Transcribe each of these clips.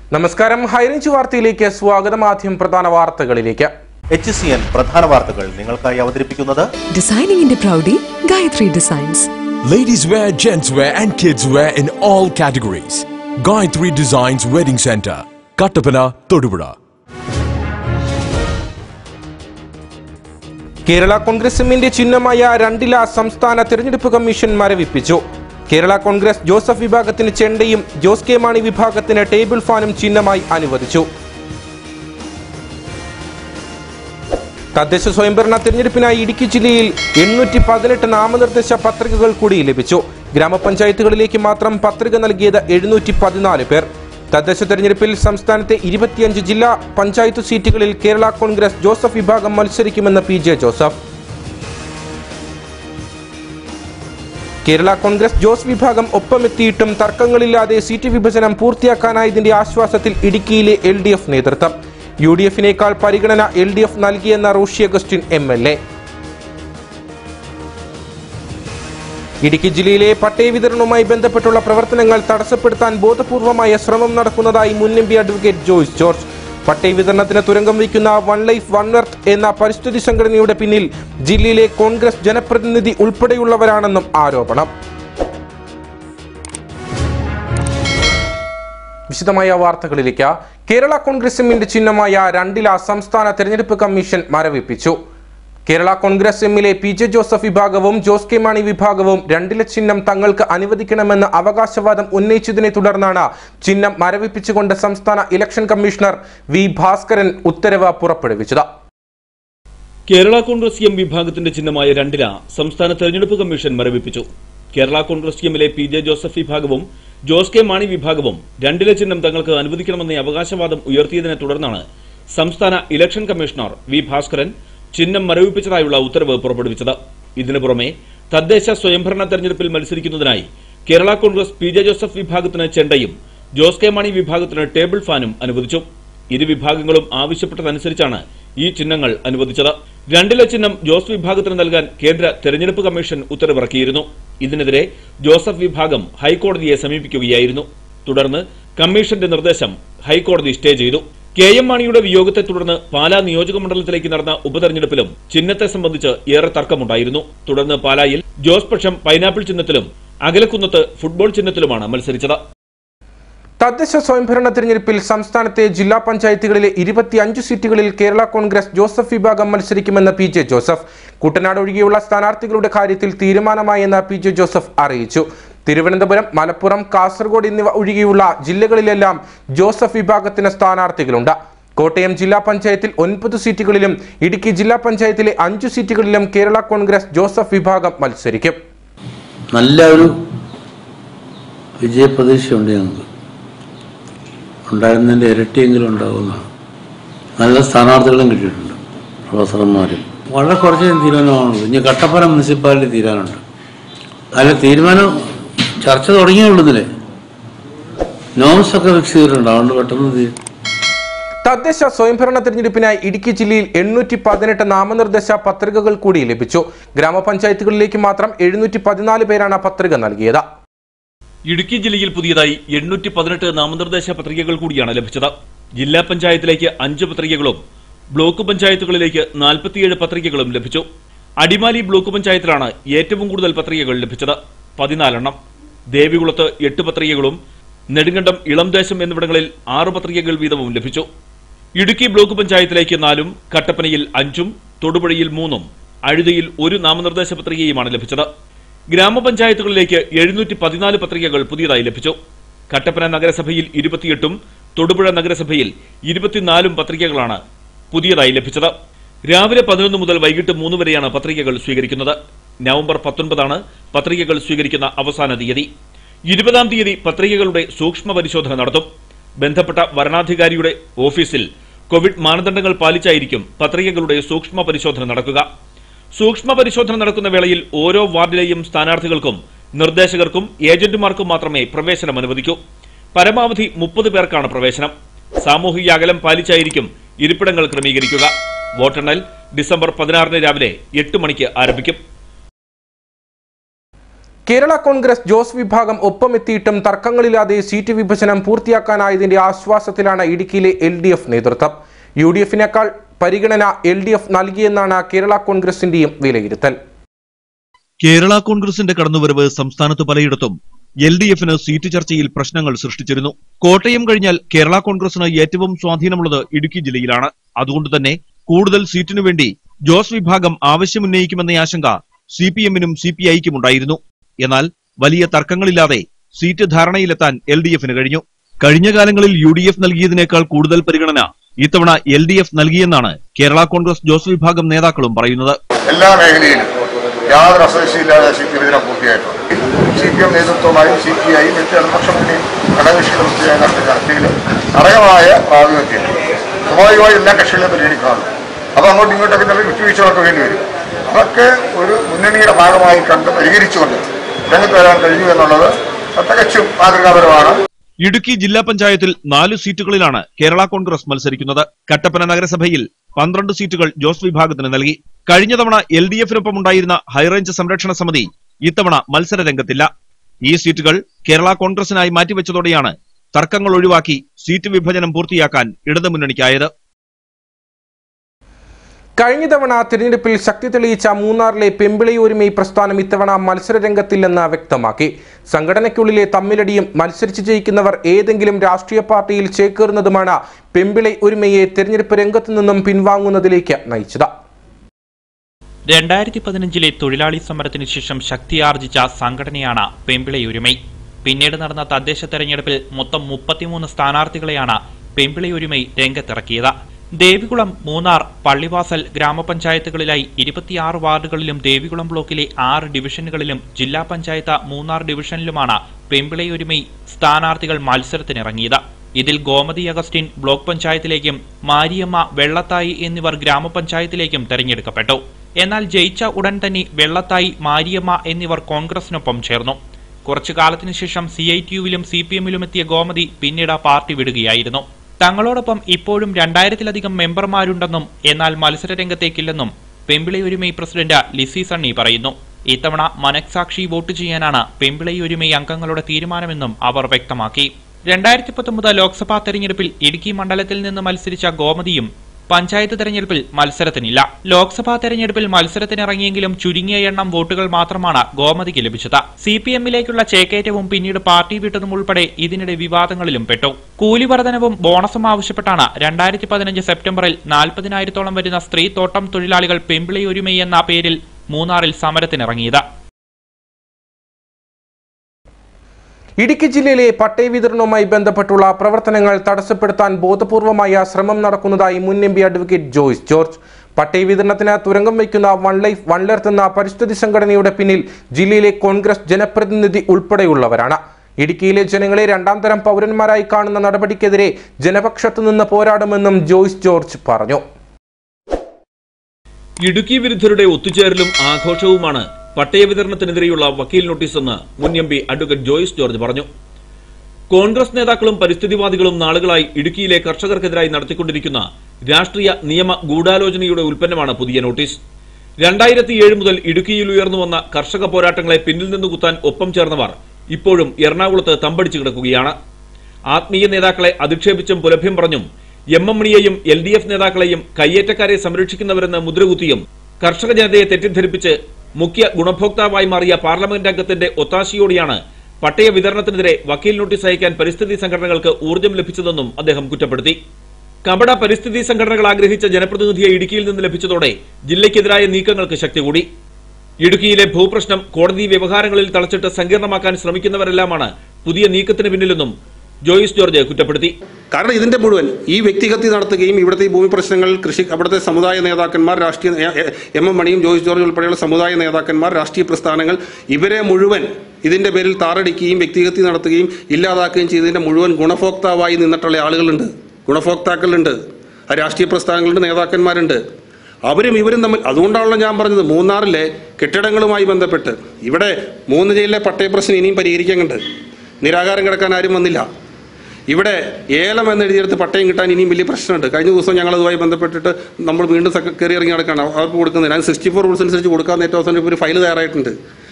നമസ്കാരം ഹൈറേഞ്ച് വാർത്തയിലേക്ക് സ്വാഗതം ആദ്യം പ്രധാന വാർത്തകളിലേക്ക് എച്ച് സി എൻ പ്രധാന വാർത്തകൾ നിങ്ങൾക്കായി അവതരിപ്പിക്കുന്നത് ഡിസൈനിങ്ങിന്റെ പ്രൗഢി Gayathri designs Ladies wear, gents wear, and kids wear in all categories. Gayatri Designs Wedding Center, Kattapana, Todupura. Kerala Congress എമ്മിന്റെ ചിഹ്നമായ രണ്ടില സംസ്ഥാന തെരഞ്ഞെടുപ്പ് കമ്മീഷൻ മരവിപ്പിച്ചു കേരള കോൺഗ്രസ് ജോസഫ് വിഭാഗത്തിന് ചെണ്ടയും ജോസ് കെ മാണി വിഭാഗത്തിന് ടേബിൾ ഫാനും ചിഹ്നമായി അനുവദിച്ചു തദ്ദേശ സ്വയംഭരണ തെരഞ്ഞെടുപ്പിനായി ഇടുക്കി ജില്ലയിൽ എണ്ണൂറ്റി പതിനെട്ട് നാമനിർദ്ദേശ പത്രികകൾ കൂടി ലഭിച്ചു ഗ്രാമപഞ്ചായത്തുകളിലേക്ക് മാത്രം പത്രിക നൽകിയത് എഴുന്നൂറ്റി പതിനാല് പേർ തദ്ദേശ തെരഞ്ഞെടുപ്പിൽ സംസ്ഥാനത്തെ ഇരുപത്തിയഞ്ച് ജില്ലാ പഞ്ചായത്ത് സീറ്റുകളിൽ കേരള കോൺഗ്രസ് ജോസഫ് വിഭാഗം മത്സരിക്കുമെന്ന് P J Joseph Kerala Congress Jose വിഭാഗം ഒപ്പമെത്തിയിട്ടും തർക്കങ്ങളില്ലാതെ സീറ്റ് വിഭജനം പൂർത്തിയാക്കാനായതിന്റെ ആശ്വാസത്തിൽ ഇടുക്കിയിലെ എൽ ഡി എഫ് നേതൃത്വം യു ഡി എഫിനേക്കാൾ പരിഗണന എൽ ഡി എഫ് നൽകിയെന്ന Roshy Augustine M L A Idukki ജില്ലയിലെ പട്ടയ വിതരണവുമായി ബന്ധപ്പെട്ടുള്ള പ്രവർത്തനങ്ങൾ തടസ്സപ്പെടുത്താൻ ബോധപൂർവമായ ശ്രമം നടക്കുന്നതായി മുൻ M P advocate Joyce George പട്ടയ വിതരണത്തിന് തുരങ്കം വയ്ക്കുന്ന വൺ ലൈഫ് വൺ എർത്ത് എന്ന പരിസ്ഥിതി സംഘടനയുടെ പിന്നിൽ ജില്ലയിലെ കോൺഗ്രസ് ജനപ്രതിനിധി ഉൾപ്പെടെയുള്ളവരാണെന്നും ആരോപണം വിശദമായ വാർത്തകളിലേക്ക് കേരള കോൺഗ്രസ് എമ്മിന്റെ ചിഹ്നമായ രണ്ടില സംസ്ഥാന തെരഞ്ഞെടുപ്പ് കമ്മീഷൻ മരവിപ്പിച്ചു കേരള കോൺഗ്രസ് എമ്മിലെ പി ജെ ജോസഫ് വിഭാഗവും ജോസ് കെ മാണി വിഭാഗവും രണ്ടില ചിഹ്നം തങ്ങൾക്ക് അനുവദിക്കണമെന്ന് അവകാശവാദം ഉന്നയിച്ചതിനെ തുടർന്നാണ് ചിഹ്നം മരവിപ്പിച്ചുകൊണ്ട് സംസ്ഥാന ഇലക്ഷൻ കമ്മീഷണർ വി ഭാസ്കരൻ ഉത്തരവ് പുറപ്പെടുവിച്ചത് കേരള കോൺഗ്രസ് എം വിഭാഗത്തിന്റെ ചിഹ്നമായ രണ്ടില സംസ്ഥാന തെരഞ്ഞെടുപ്പ് കമ്മീഷൻ മരവിപ്പിച്ചു കേരള കോൺഗ്രസ് എമ്മിലെ പി ജെ ജോസഫ് വിഭാഗവും ജോസ് കെ മാണി വിഭാഗവും രണ്ടില ചിഹ്നം തങ്ങൾക്ക് അനുവദിക്കണമെന്ന അവകാശവാദം ഉയർത്തിയതിനെ തുടർന്നാണ് സംസ്ഥാന ഇലക്ഷൻ കമ്മീഷണർ വി ഭാസ്കരൻ ചിഹ്നം മരവിപ്പിച്ചതായുള്ള ഉത്തരവ് പുറപ്പെടുവിച്ചത് ഇതിനു പുറമെ തദ്ദേശ സ്വയംഭരണ തെരഞ്ഞെടുപ്പിൽ മത്സരിക്കുന്നതിനായി കേരള കോൺഗ്രസ് പി ജെ ജോസഫ് വിഭാഗത്തിന് ചെണ്ടയും ജോസ് കെ മാണി വിഭാഗത്തിന് ടേബിൾ ഫാനും അനുവദിച്ചു ഇരു വിഭാഗങ്ങളും ആവശ്യപ്പെട്ടതനുസരിച്ചാണ് ഈ ചിഹ്നങ്ങൾ അനുവദിച്ചത് രണ്ടില ചിഹ്നം ജോസ് വിഭാഗത്തിന് നൽകാൻ കേന്ദ്ര തെരഞ്ഞെടുപ്പ് കമ്മീഷൻ ഉത്തരവിറക്കിയിരുന്നു ഇതിനെതിരെ ജോസഫ് വിഭാഗം ഹൈക്കോടതിയെ സമീപിക്കുകയായിരുന്നു തുടർന്ന് കമ്മീഷന്റെ നിർദ്ദേശം ഹൈക്കോടതി സ്റ്റേ ചെയ്തു കെ എം മാണിയുടെ വിയോഗത്തെ തുടർന്ന് പാലാ നിയോജക മണ്ഡലത്തിലേക്ക് നടന്ന ഉപതെരഞ്ഞെടുപ്പിലും ചിഹ്നത്തെ സംബന്ധിച്ച് ഏറെ തർക്കമുണ്ടായിരുന്നു തുടർന്ന് പാലായിൽ ജോസ് പക്ഷം പൈനാപ്പിൾ ചിഹ്നത്തിലും അകലക്കുന്നത്ത് ഫുട്ബോൾ ചിഹ്നത്തിലുമാണ് മത്സരിച്ചത് തദ്ദേശ സ്വയംഭരണ തെരഞ്ഞെടുപ്പിൽ സംസ്ഥാനത്തെ ജില്ലാ പഞ്ചായത്തുകളിലെ ഇരുപത്തിയഞ്ച് സീറ്റുകളിൽ കേരള കോൺഗ്രസ് ജോസഫ് വിഭാഗം മത്സരിക്കുമെന്ന് പി ജെ ജോസഫ് കുട്ടനാട് ഒഴികെയുള്ള സ്ഥാനാർത്ഥികളുടെ കാര്യത്തിൽ തീരുമാനമായെന്ന് പി ജെ ജോസഫ് അറിയിച്ചു തിരുവനന്തപുരം മലപ്പുറം കാസർഗോഡ് എന്നിവ ഒഴികെയുള്ള ജില്ലകളിലെല്ലാം ജോസഫ് വിഭാഗത്തിന് സ്ഥാനാർത്ഥികളുണ്ട് കോട്ടയം ജില്ലാ പഞ്ചായത്തിൽ ഒൻപത് സീറ്റുകളിലും ഇടുക്കി ജില്ലാ പഞ്ചായത്തിലെ അഞ്ചു സീറ്റുകളിലും കേരള കോൺഗ്രസ് ജോസഫ് വിഭാഗം മത്സരിക്കും നല്ല ഒരു വിജയപ്രതീക്ഷയുണ്ട് ഞങ്ങൾക്ക് ഉണ്ടായിരുന്നതിൻ്റെ ഇരട്ടിയെങ്കിലും ഉണ്ടാവുമെന്നാണ് നല്ല സ്ഥാനാർത്ഥികളും കിട്ടിയിട്ടുണ്ട് പ്രൊഫസർമാരും വളരെ കുറച്ച് തീരുമാനമാണുള്ളൂ ഇനി കട്ടപ്പന മുനിസിപ്പാലിറ്റി തീരാനുണ്ട് അതിൽ തീരുമാനം ചർച്ച തുടങ്ങിയുള്ളതിലെ നോംസ് ഒക്കെ ഫിക്സ് ചെയ്തിട്ടുണ്ട് അതുകൊണ്ട് പെട്ടെന്ന് തീ- തദ്ദേശ സ്വയംഭരണ തെരഞ്ഞെടുപ്പിനായി ഇടുക്കി ജില്ലയിൽ എണ്ണൂറ്റി പതിനെട്ട് നാമനിർദ്ദേശ പത്രികകൾ കൂടി ലഭിച്ചു ഗ്രാമപഞ്ചായത്തുകളിലേക്ക് മാത്രം എഴുന്നൂറ്റി പതിനാല് പേരാണ് പത്രിക നൽകിയത് ഇടുക്കി ജില്ലയിൽ പുതിയതായി എണ്ണൂറ്റി പതിനെട്ട് നാമനിർദ്ദേശ പത്രികകൾ കൂടിയാണ് ലഭിച്ചത് ജില്ലാ പഞ്ചായത്തിലേക്ക് അഞ്ച് പത്രികകളും ബ്ലോക്ക് പഞ്ചായത്തുകളിലേക്ക് നാൽപ്പത്തിയേഴ് പത്രികകളും ലഭിച്ചു അടിമാലി ബ്ലോക്ക് പഞ്ചായത്തിലാണ് ഏറ്റവും കൂടുതൽ പത്രികകൾ ലഭിച്ചത് പതിനാലെണ്ണം ദേവികുളത്ത് എട്ട് പത്രികകളും നെടുങ്കണ്ടം ഇളംദേശം എന്നിവിടങ്ങളിൽ ആറ് പത്രികകൾ വീതവും ലഭിച്ചു ഇടുക്കി ബ്ലോക്ക് പഞ്ചായത്തിലേക്ക് നാലും കട്ടപ്പനയിൽ അഞ്ചും തൊടുപുഴയിൽ മൂന്നും അഴുതയിൽ ഒരു നാമനിർദ്ദേശ പത്രികയുമാണ് ലഭിച്ചത് ഗ്രാമപഞ്ചായത്തുകളിലേക്ക് എഴുന്നൂറ്റി പതിനാല് പത്രികകൾ പുതിയതായി ലഭിച്ചു കട്ടപ്പന നഗരസഭയിൽ ഇരുപത്തിയെട്ടും തൊടുപുഴ നഗരസഭയിൽ ഇരുപത്തിനാലും പത്രികകളാണ് പുതിയതായി ലഭിച്ചത് രാവിലെ പതിനൊന്ന് മുതൽ വൈകിട്ട് മൂന്ന് വരെയാണ് പത്രികകൾ സ്വീകരിക്കുന്നത് നവംബർ പത്തൊൻപതാണ് പത്രികകൾ സ്വീകരിക്കുന്ന അവസാന തീയതി ഇരുപതാം തീയതി പത്രികകളുടെ സൂക്ഷ്മ പരിശോധന നടത്തും ബന്ധപ്പെട്ട വരണാധികാരിയുടെ ഓഫീസിൽ കോവിഡ് മാനദണ്ഡങ്ങൾ പാലിച്ചായിരിക്കും പത്രികകളുടെ സൂക്ഷ്മ പരിശോധന നടക്കുക സൂക്ഷ്മ പരിശോധന നടക്കുന്ന വേളയിൽ ഓരോ വാർഡിലെയും സ്ഥാനാർത്ഥികൾക്കും നിർദ്ദേശകർക്കും ഏജന്റുമാർക്കും മാത്രമേ പ്രവേശനം അനുവദിക്കൂ പരമാവധി മുപ്പത് പേർക്കാണ് പ്രവേശനം സാമൂഹിക അകലം പാലിച്ചായിരിക്കും ഇരിപ്പിടങ്ങൾ ക്രമീകരിക്കുക വോട്ടെണ്ണൽ ഡിസംബർ പതിനാറിന് രാവിലെ എട്ട് മണിക്ക് ആരംഭിക്കും കേരള കോൺഗ്രസ് ജോസ് വിഭാഗം ഒപ്പമെത്തിയിട്ടും തർക്കങ്ങളില്ലാതെ സീറ്റ് വിഭജനം പൂർത്തിയാക്കാനായതിന്റെ ആശ്വാസത്തിലാണ് ഇടുക്കിയിലെ എൽ ഡി എഫ് നേതൃത്വം യു ഡി എഫിനേക്കാൾ പരിഗണന എൽ ഡി എഫ് നൽകിയെന്നാണ് കേരള കോൺഗ്രസിന്റെയും വിലയിരുത്തൽ കേരള കോൺഗ്രസിന്റെ കടന്നുവരവ് സംസ്ഥാനത്ത് പലയിടത്തും എൽ ഡി എഫിന് സീറ്റ് ചർച്ചയിൽ പ്രശ്നങ്ങൾ സൃഷ്ടിച്ചിരുന്നു കോട്ടയം കഴിഞ്ഞാൽ കേരള കോൺഗ്രസിന് ഏറ്റവും സ്വാധീനമുള്ളത് ഇടുക്കി ജില്ലയിലാണ് അതുകൊണ്ട് തന്നെ കൂടുതൽ സീറ്റിനു വേണ്ടി ജോസ് വിഭാഗം ആവശ്യമുന്നയിക്കുമെന്ന ആശങ്ക സി പി എമ്മിനും സി പി ഐക്കും ഉണ്ടായിരുന്നു എന്നാൽ വലിയ തർക്കങ്ങളില്ലാതെ സീറ്റ് ധാരണയിലെത്താൻ എൽ ഡി എഫിന് കഴിഞ്ഞു കഴിഞ്ഞ കാലങ്ങളിൽ യു ഡി എഫ് നൽകിയതിനേക്കാൾ കൂടുതൽ പരിഗണന ഇത്തവണ എൽ ഡി എഫ് നൽകിയെന്നാണ് കേരള കോൺഗ്രസ് ജോസ് വിഭാഗം നേതാക്കളും പറയുന്നത് എല്ലാ മേഖലയിലും യാതൊരു അസോസിയില്ലാതെ സീറ്റ് വിഭജനം പൂർത്തിയായിട്ടുണ്ട് സി പി എം നേതൃത്വമായും സി പി ഐയും മറ്റ് ഇടതുപക്ഷ മുന്നണിയും ഘടകകക്ഷികളും നടത്തിയ ചർച്ചയിൽ അർഹമായ പ്രാതിനിധ്യം സ്വാഭാവികമായി എല്ലാ കക്ഷികളെയും പരിഗണിക്കാറുണ്ട് അപ്പോൾ അങ്ങോട്ടും ഇങ്ങോട്ടൊക്കെ ചില വിട്ടുവീഴ്ചകളൊക്കെ വേണ്ടി വരും അതൊക്കെ ഒരു മുന്നണിയുടെ ഭാഗമായി കണ്ട് പരിഹരിച്ചുകൊണ്ട് രംഗത്ത് വരാൻ കഴിഞ്ഞു എന്നുള്ളത് തികച്ചും മാതൃകാപരമാണ് ഇടുക്കി ജില്ലാ പഞ്ചായത്തിൽ നാല് സീറ്റുകളിലാണ് കേരള കോൺഗ്രസ് മത്സരിക്കുന്നത് കട്ടപ്പന നഗരസഭയിൽ പന്ത്രണ്ട് സീറ്റുകൾ ജോസ് വിഭാഗത്തിന് നൽകി കഴിഞ്ഞ തവണ എൽ ഡി എഫിനൊപ്പം ഉണ്ടായിരുന്ന ഹൈറേഞ്ച് സംരക്ഷണ സമിതി ഇത്തവണ മത്സര രംഗത്തില്ല ഈ സീറ്റുകൾ കേരള കോൺഗ്രസിനായി മാറ്റിവെച്ചതോടെയാണ് തർക്കങ്ങൾ ഒഴിവാക്കി സീറ്റ് വിഭജനം പൂർത്തിയാക്കാൻ ഇടതുമുന്നണിക്കായത് കഴിഞ്ഞ തവണ തിരഞ്ഞെടുപ്പിൽ ശക്തി തെളിയിച്ച മൂന്നാറിലെ പെമ്പിളി ഒരുമൈ പ്രസ്ഥാനം ഇത്തവണ മത്സരരംഗത്തില്ലെന്ന് വ്യക്തമാക്കി സംഘടനയ്ക്കുള്ളിലെ തമ്മിലടിയും മത്സരിച്ച് ജയിക്കുന്നവർ ഏതെങ്കിലും രാഷ്ട്രീയ പാർട്ടിയിൽ ചേക്കേറുന്നതുമാണ് പെമ്പിളി ഒരുമയെ തിരഞ്ഞെടുപ്പ് രംഗത്തു നിന്നും പിൻവാങ്ങുന്നതിലേക്ക് നയിച്ചത് രണ്ടായിരത്തി പതിനഞ്ചിലെ തൊഴിലാളി സമരത്തിന് ശേഷം ശക്തിയാർജിച്ച സംഘടനയാണ് പെമ്പിളയൊരുമൈ പിന്നീട് നടന്ന തദ്ദേശ തെരഞ്ഞെടുപ്പിൽ മൊത്തം മുപ്പത്തിമൂന്ന് സ്ഥാനാർത്ഥികളെയാണ് പെമ്പിളയൊരുമൈ രംഗത്തിറക്കിയത് ദേവികുളം മൂന്നാർ പള്ളിവാസൽ ഗ്രാമപഞ്ചായത്തുകളിലായി ഇരുപത്തിയാറ് വാർഡുകളിലും ദേവികുളം ബ്ലോക്കിലെ ആറ് ഡിവിഷനുകളിലും ജില്ലാ പഞ്ചായത്ത് മൂന്നാർ ഡിവിഷനിലുമാണ് പെമ്പിളയൊരുമൈ സ്ഥാനാർത്ഥികൾ മത്സരത്തിനിറങ്ങിയത് ഇതിൽ ഗോമതി അഗസ്റ്റിൻ ബ്ലോക്ക് പഞ്ചായത്തിലേക്കും മാരിയമ്മ വെള്ളത്തായി എന്നിവർ ഗ്രാമപഞ്ചായത്തിലേക്കും തെരഞ്ഞെടുക്കപ്പെട്ടു എന്നാൽ ജയിച്ച ഉടൻ തന്നെ വെള്ളത്തായി മാരിയമ്മ എന്നിവർ കോൺഗ്രസിനൊപ്പം ചേർന്നു കുറച്ചു കാലത്തിനു ശേഷം സി ഐ ടിയുവിലും സി പി എമ്മിലും എത്തിയ ഗോമതി പിന്നീട് പാർട്ടി വിടുകയായിരുന്നു തങ്ങളോടൊപ്പം ഇപ്പോഴും രണ്ടായിരത്തിലധികം മെമ്പർമാരുണ്ടെന്നും എന്നാൽ മത്സരരംഗത്തേക്കില്ലെന്നും പെമ്പിളയൊരുമൈ പ്രസിഡന്റ് ലിസി സണ്ണി പറയുന്നു ഇത്തവണ മനക്സാക്ഷി വോട്ട് ചെയ്യാനാണ് പെമ്പിളയൊരുമൈ അംഗങ്ങളുടെ തീരുമാനമെന്നും അവർ വ്യക്തമാക്കി രണ്ടായിരത്തി പത്തൊമ്പത് ലോക്സഭാ തെരഞ്ഞെടുപ്പിൽ ഇടുക്കി മണ്ഡലത്തിൽ നിന്ന് മത്സരിച്ച ഗോമതിയും പഞ്ചായത്ത് തെരഞ്ഞെടുപ്പിൽ മത്സരത്തിനില്ല ലോക്സഭാ തെരഞ്ഞെടുപ്പിൽ മത്സരത്തിനിറങ്ങിയെങ്കിലും ചുരുങ്ങിയ എണ്ണം വോട്ടുകൾ മാത്രമാണ് ഗോമതിക്ക് ലഭിച്ചത് സി പി എമ്മിലേക്കുള്ള ചേക്കേറ്റവും പിന്നീട് പാർട്ടി വിട്ടതും ഉൾപ്പെടെ ഇതിനിടെ വിവാദങ്ങളിലും പെട്ടു കൂലി വർധനവും ബോണസും ആവശ്യപ്പെട്ടാണ് രണ്ടായിരത്തി പതിനഞ്ച് സെപ്റ്റംബറിൽ നാൽപ്പതിനായിരത്തോളം വരുന്ന സ്ത്രീ തോട്ടം തൊഴിലാളികൾ പെമ്പിളി ഒരുമൈ എന്ന പേരിൽ മൂന്നാറിൽ സമരത്തിനിറങ്ങിയത് ഇടുക്കി ജില്ലയിലെ പട്ടയ വിതരണവുമായി ബന്ധപ്പെട്ടുള്ള പ്രവർത്തനങ്ങൾ തടസ്സപ്പെടുത്താൻ ബോധപൂർവമായ ശ്രമം നടക്കുന്നതായി മുൻ M P advocate Joyce George പട്ടയ വിതരണത്തിന് തുരങ്കം വയ്ക്കുന്ന വൺ ലൈഫ് വൺ ലെർത്ത് എന്ന പരിസ്ഥിതി സംഘടനയുടെ പിന്നിൽ ജില്ലയിലെ കോൺഗ്രസ് ജനപ്രതിനിധി ഉൾപ്പെടെയുള്ളവരാണ് ഇടുക്കിയിലെ ജനങ്ങളെ രണ്ടാം തരം പൗരന്മാരായി കാണുന്ന നടപടിക്കെതിരെ ജനപക്ഷത്തു നിന്ന് പോരാടുമെന്നും ജോയ്സ് ജോർജ് പറഞ്ഞു ഇടുക്കി വിരുദ്ധരുടെ ഒത്തുചേരലും ആഘോഷവുമാണ് പട്ടയ വിതരണത്തിനെതിരെയുള്ള വക്കീൽ നോട്ടീസെന്ന് മുൻ M P advocate Joyce George പറഞ്ഞു കോൺഗ്രസ് നേതാക്കളും പരിസ്ഥിതിവാദികളും നാളുകളായി ഇടുക്കിയിലെ കർഷകർക്കെതിരായി നടത്തിക്കൊണ്ടിരിക്കുന്ന രാഷ്ട്രീയ നിയമ ഗൂഢാലോചനയുടെ ഉൽപ്പന്നമാണ് പുതിയ നോട്ടീസ് രണ്ടായിരത്തി ഏഴ് മുതൽ ഇടുക്കിയിൽ ഉയർന്നു വന്ന കർഷക പോരാട്ടങ്ങളെ പിന്നിൽ നിന്ന് കുത്താൻ ഒപ്പം ചേർന്നവർ ഇപ്പോഴും എറണാകുളത്ത് തമ്പടിച്ചു കിടക്കുകയാണ് ആത്മീയ നേതാക്കളെ അധിക്ഷേപിച്ചും പുലഭ്യം പറഞ്ഞും എം എം മണിയെയും എൽ ഡി എഫ് നേതാക്കളെയും കയ്യേറ്റക്കാരെ സംരക്ഷിക്കുന്നവരെന്ന് മുദ്രകുത്തിയും കർഷക ജനതയെ തെറ്റിദ്ധരിപ്പിച്ച് മുഖ്യ ഗുണഭോക്താവായി മാറിയ പാർലമെന്റ് അംഗത്തിന്റെ ഒത്താശയോടെയാണ് പട്ടയ വിതരണത്തിനെതിരെ വക്കീൽ നോട്ടീസ് അയക്കാൻ പരിസ്ഥിതി സംഘടനകൾക്ക് ഊർജ്ജം ലഭിച്ചതെന്നും അദ്ദേഹം കുറ്റപ്പെടുത്തി കപട പരിസ്ഥിതി സംഘടനകൾ ആഗ്രഹിച്ച ജനപ്രതിനിധിയെ ഇടുക്കിയിൽ നിന്ന് ലഭിച്ചതോടെ ജില്ലയ്ക്കെതിരായ നീക്കങ്ങൾക്ക് ശക്തി കൂടി ഇടുക്കിയിലെ ഭൂപ്രശ്നം കോടതി വ്യവഹാരങ്ങളിൽ തളച്ചിട്ട് സങ്കീർണമാക്കാൻ ശ്രമിക്കുന്നവരെല്ലാമാണ് പുതിയ നീക്കത്തിന് പിന്നിലെന്നും ജോയിസ് ജോർജ് കുറ്റപ്പെടുത്തി കാരണം ഇതിന്റെ മുഴുവൻ ഈ വ്യക്തിഹത്യ നടത്തുകയും ഇവിടുത്തെ ഈ ഭൂമി പ്രശ്നങ്ങൾ കൃഷി അവിടുത്തെ സമുദായ നേതാക്കന്മാർ രാഷ്ട്രീയ നേ- എ- എം എം മണിയും ജോയിസ് ജോർജ് ഉൾപ്പെടെയുള്ള സമുദായ നേതാക്കന്മാർ രാഷ്ട്രീയ പ്രസ്ഥാനങ്ങൾ ഇവരെ മുഴുവൻ ഇതിന്റെ പേരിൽ താറടിക്കുകയും വ്യക്തിഹത്യ നടത്തുകയും ഇല്ലാതാക്കുകയും ചെയ്തതിന്റെ മുഴുവൻ ഗുണഭോക്താവായി നിന്നിട്ടുള്ള ആളുകളുണ്ട് ഗുണഭോക്താക്കളുണ്ട് ആ രാഷ്ട്രീയ പ്രസ്ഥാനങ്ങളുടെ നേതാക്കന്മാരുണ്ട് അവരും ഇവരും തമ്മിൽ അതുകൊണ്ടാണല്ലോ ഞാൻ പറഞ്ഞത് മൂന്നാറിലെ കെട്ടിടങ്ങളുമായി ബന്ധപ്പെട്ട് ഇവിടെ മൂന്ന് ജില്ലയിലെ പട്ടയപ്രശ്നം ഇനിയും പരിഹരിക്കാനുണ്ട് നിരാകാരം കിടക്കാൻ ആരും വന്നില്ല ഇവിടെ ഏലം എന്ന് എഴുതിയെടുത്ത് പട്ടയം കിട്ടാൻ ഇനിയും വലിയ പ്രശ്നമുണ്ട് കഴിഞ്ഞ ദിവസം ഞങ്ങൾ അതുമായി ബന്ധപ്പെട്ടിട്ട് നമ്മൾ വീണ്ടും സെക്ര- കയറി ഇറങ്ങി നടക്കുകയാണ് അവർക്ക് കൊടുക്കുന്നതിന് അത് സിക്സ്റ്റി ഫോർ റൂൾസ് അനുസരിച്ച് കൊടുക്കാൻ ഏറ്റവും അവസാനം ഇപ്പോൾ ഒരു ഫയൽ തയ്യാറായിട്ടുണ്ട്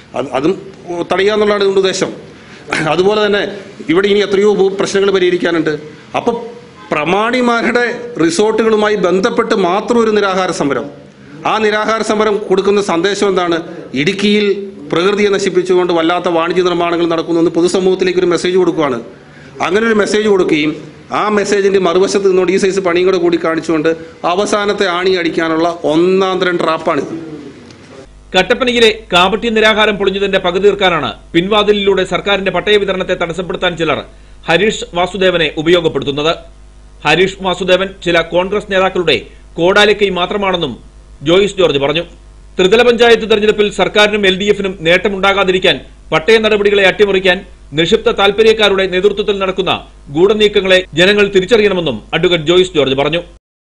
അത് അതും തടയുക എന്നുള്ളതാണ് ഇതിൻ്റെ ഉദ്ദേശം അതുപോലെ തന്നെ ഇവിടെ ഇനി എത്രയോ ഭൂ- പ്രശ്നങ്ങൾ പരിഹരിക്കാനുണ്ട് അപ്പം പ്രമാണിമാരുടെ റിസോർട്ടുകളുമായി ബന്ധപ്പെട്ട് മാത്രം ഒരു നിരാഹാര സമരം ആ നിരാഹാര സമരം കൊടുക്കുന്ന സന്ദേശം എന്താണ് ഇടുക്കിയിൽ പ്രകൃതിയെ നശിപ്പിച്ചുകൊണ്ട് വല്ലാത്ത വാണിജ്യ നിർമ്മാണങ്ങൾ നടക്കുന്നു എന്ന് പൊതുസമൂഹത്തിലേക്ക് ഒരു മെസ്സേജ് കൊടുക്കുകയാണ് അങ്ങനെ ഒരു മെസ്സേജ് കൊടുക്കുകയും ആ മെസ്സേജിന്റെ മറുവശത്ത് നിന്നുകൊണ്ട് ഈ സൈസ് പണിയും കൂടെ കൂടി കാണിച്ചുകൊണ്ട് അവസാനത്തെ ആണി അടിക്കാനുള്ള ഒന്നാം തരം ട്രാപ്പാണിത് കട്ടപ്പനയിലെ കാപട്യ നിരാഹാരം പൊളിഞ്ഞതിന്റെ പകുതി തീർക്കാനാണ് പിൻവാതിലിലൂടെ സർക്കാരിന്റെ പട്ടയ വിതരണത്തെ തടസ്സപ്പെടുത്താൻ ചിലർ ഹരീഷ് വാസുദേവനെ ഉപയോഗപ്പെടുത്തുന്നത് ഹരീഷ് വാസുദേവൻ ചില കോൺഗ്രസ് നേതാക്കളുടെ കോടാലിക്കൈ മാത്രമാണെന്നും ജോയിസ് ജോർജ് പറഞ്ഞു ത്രിതല പഞ്ചായത്ത് തെരഞ്ഞെടുപ്പിൽ സർക്കാരിനും എൽ ഡി എഫിനും നേട്ടമുണ്ടാകാതിരിക്കാൻ പട്ടയ നടപടികളെ അട്ടിമറിക്കാൻ നിക്ഷിപ്ത താൽപര്യക്കാരുടെ നേതൃത്വത്തിൽ നടക്കുന്ന ഗൂഢനീക്കങ്ങളെ ജനങ്ങൾ തിരിച്ചറിയണമെന്നും അഡ്വക്കേറ്റ് ജോയിസ് ജോർജ് പറഞ്ഞു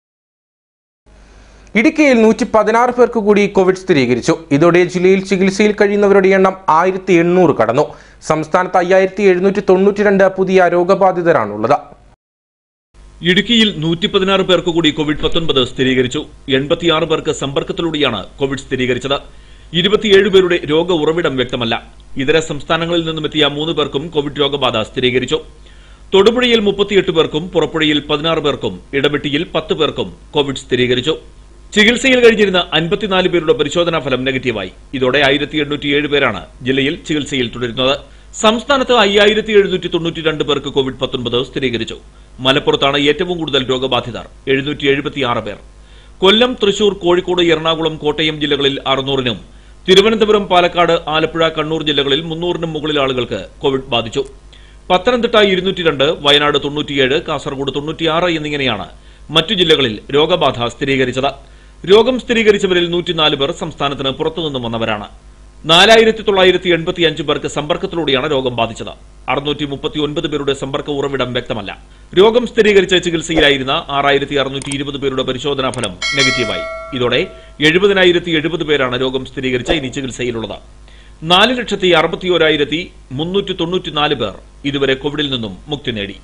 ഇടുക്കിയിൽ നൂറ്റി പതിനാറ് പേർക്ക് കൂടി കോവിഡ് സ്ഥിരീകരിച്ചു ഇതോടെ ജില്ലയിൽ ചികിത്സയിൽ കഴിയുന്നവരുടെ എണ്ണം ആയിരത്തി എണ്ണൂറ് കടന്നു സംസ്ഥാനത്ത് അയ്യായിരത്തി എഴുന്നൂറ്റി തൊണ്ണൂറ്റി രണ്ട് പുതിയ രോഗബാധിതരാണുള്ളത് ഇടുക്കിയിൽ നൂറ്റി പതിനാറ് പേർക്ക് കൂടി കോവിഡ് പത്തൊൻപത് സ്ഥിരീകരിച്ചു എൺപത്തിയാറ് പേർക്ക് സമ്പർക്കത്തിലൂടെയാണ് കോവിഡ് സ്ഥിരീകരിച്ചത് ഇരുപത്തിയേഴ് പേരുടെ രോഗ ഉറവിടം വ്യക്തമല്ല ഇതര സംസ്ഥാനങ്ങളിൽ നിന്നും എത്തിയ മൂന്ന് പേർക്കും കോവിഡ് രോഗബാധ സ്ഥിരീകരിച്ചു തൊടുപുഴയിൽ മുപ്പത്തിയെട്ട് പേർക്കും പുറപ്പുഴയിൽ പതിനാറ് പേർക്കും ഇടവെട്ടിയിൽ പത്ത് പേർക്കും കോവിഡ് സ്ഥിരീകരിച്ചു ചികിത്സയിൽ കഴിഞ്ഞിരുന്ന അൻപത്തിനാല് പേരുടെ പരിശോധനാ ഫലം നെഗറ്റീവായി ഇതോടെ ആയിരത്തി എണ്ണൂറ്റിയേഴ് പേരാണ് ജില്ലയിൽ ചികിത്സയിൽ തുടരുന്നത് സംസ്ഥാനത്ത് അയ്യായിരത്തി എഴുന്നൂറ്റി തൊണ്ണൂറ്റി രണ്ട് പേർക്ക് കോവിഡ് പത്തൊൻപത് സ്ഥിരീകരിച്ചു മലപ്പുറത്താണ് ഏറ്റവും കൂടുതൽ രോഗബാധിതർ എഴുന്നൂറ്റി എഴുപത്തിയാറ് പേർ കൊല്ലം തൃശൂർ കോഴിക്കോട് എറണാകുളം കോട്ടയം ജില്ലകളിൽ അറുന്നൂറിനും തിരുവനന്തപുരം പാലക്കാട് ആലപ്പുഴ കണ്ണൂർ ജില്ലകളിൽ മുന്നൂറിനും മുകളിൽ ആളുകൾക്ക് കോവിഡ് ബാധിച്ചു പത്തനംതിട്ട ഇരുന്നൂറ്റി രണ്ട് വയനാട് തൊണ്ണൂറ്റിയേഴ് കാസർഗോഡ് തൊണ്ണൂറ്റിയാറ് എന്നിങ്ങനെയാണ് മറ്റു ജില്ലകളിൽ രോഗബാധ സ്ഥിരീകരിച്ചത് രോഗം സ്ഥിരീകരിച്ചവരിൽ നൂറ്റിനാല് പേർ സംസ്ഥാനത്തിന് പുറത്തുനിന്നും വന്നവരാണ് നാലായിരത്തി തൊള്ളായിരത്തി എൺപത്തി അഞ്ച് പേർക്ക് സമ്പർക്കത്തിലൂടെയാണ് രോഗം ബാധിച്ചത് അറുന്നൂറ്റി മുപ്പത്തി ഒൻപത് പേരുടെ സമ്പർക്ക ഉറവിടം വ്യക്തമല്ല രോഗം സ്ഥിരീകരിച്ച് ചികിത്സയിലായിരുന്ന ആറായിരത്തി അറുന്നൂറ്റി ഇരുപത് പേരുടെ പരിശോധനാ ഫലം നെഗറ്റീവായി ഇതോടെ എഴുപതിനായിരത്തി എഴുപത് പേരാണ് രോഗം സ്ഥിരീകരിച്ച ഇനി ചികിത്സയിലുള്ളത് നാല് ലക്ഷത്തി അറുപത്തിയോരായിരത്തി മുന്നൂറ്റി തൊണ്ണൂറ്റിനാല് പേർ ഇതുവരെ കോവിഡിൽ നിന്നും മുക്തി നേടി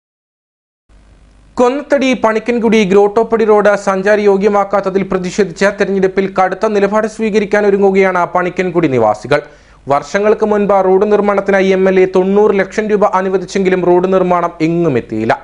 കൊന്നത്തടി പണിക്കൻകുടി ഗ്രോട്ടോപ്പടി റോഡ് സഞ്ചാര യോഗ്യമാക്കാത്തതിൽ പ്രതിഷേധിച്ച് തെരഞ്ഞെടുപ്പിൽ കടുത്ത നിലപാട് സ്വീകരിക്കാൻ ഒരുങ്ങുകയാണ് പണിക്കൻകുടി നിവാസികൾ വർഷങ്ങൾക്ക് മുൻപ് റോഡ് നിർമ്മാണത്തിനായി എം എൽ എ തൊണ്ണൂറ് ലക്ഷം രൂപ അനുവദിച്ചെങ്കിലും റോഡ് നിർമ്മാണം എങ്ങും എത്തിയില്ല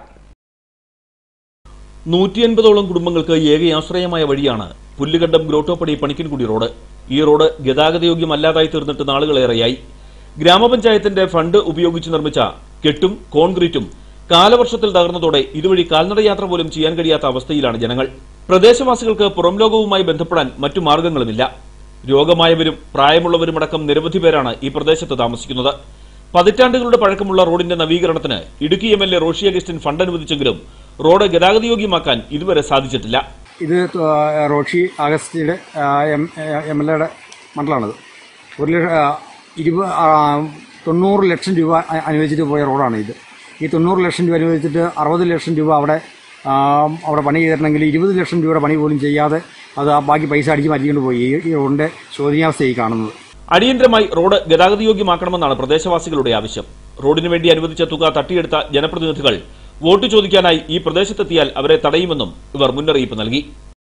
നൂറ്റി എൺപതോളം കുടുംബങ്ങൾക്ക് ഏക ആശ്രയമായ വഴിയാണ് പുല്ലുകണ്ടം ഗ്രോട്ടോപ്പടി പണിക്കൻകുടി റോഡ് ഈ റോഡ് ഗതാഗതയോഗ്യമല്ലാതായി തീർന്നിട്ട് നാളുകളേറെയായി ഗ്രാമപഞ്ചായത്തിന്റെ ഫണ്ട് ഉപയോഗിച്ച് നിർമ്മിച്ച കെട്ടും കോൺക്രീറ്റും കാലവർഷത്തിൽ തകർന്നതോടെ ഇതുവഴി കാൽനടയാത്ര പോലും ചെയ്യാൻ കഴിയാത്ത അവസ്ഥയിലാണ് ജനങ്ങൾ പ്രദേശവാസികൾക്ക് പുറം ലോകവുമായി ബന്ധപ്പെടാൻ മറ്റു മാർഗങ്ങളുമില്ല രോഗമായവരും പ്രായമുള്ളവരുമടക്കം നിരവധി പേരാണ് ഈ പ്രദേശത്ത് താമസിക്കുന്നത് പതിറ്റാണ്ടുകളുടെ പഴക്കമുള്ള റോഡിന്റെ നവീകരണത്തിന് Idukki M L A Roshy Augustine fund അനുവദിച്ചെങ്കിലും റോഡ് ഗതാഗതയോഗ്യമാക്കാൻ ഇതുവരെ സാധിച്ചിട്ടില്ല ഇത് ത- റോഷി അഗസ്റ്റിയുടെ എം എം എൽ എയുടെ മണ്ഡലമാണിത് ഒരു ലക്ഷ ആ, ഇരുപ ആ, തൊണ്ണൂറ് ലക്ഷം രൂപ അ- അനുവദിച്ചിട്ട് പോയ റോഡാണ് ഇത് ഈ തൊണ്ണൂറ് ലക്ഷം രൂപ അനുവദിച്ചിട്ട് അറുപത് ലക്ഷം രൂപ അവിടെ ആ, അവിടെ പണി ചെയ്തിട്ടുണ്ടെങ്കിൽ ഇരുപത് ലക്ഷം രൂപയുടെ പണി പോലും ചെയ്യാതെ അത് ആ ബാക്കി പൈസ അടിച്ച് മാറ്റിക്കൊണ്ട് പോയി ഈ- ഈ റോഡിൻ്റെ ശോചനീയാവസ്ഥയായി കാണുന്നത് അടിയന്തരമായി റോഡ് ഗതാഗതയോഗ്യമാക്കണമെന്നാണ് പ്രദേശവാസികളുടെ ആവശ്യം റോഡിനു വേണ്ടി അനുവദിച്ച തുക തട്ടിയെടുത്ത ജനപ്രതിനിധികൾ വോട്ട് ചോദിക്കാനായി ഈ പ്രദേശത്തെത്തിയാൽ അവരെ തടയുമെന്നും ഇവർ മുന്നറിയിപ്പ് നൽകി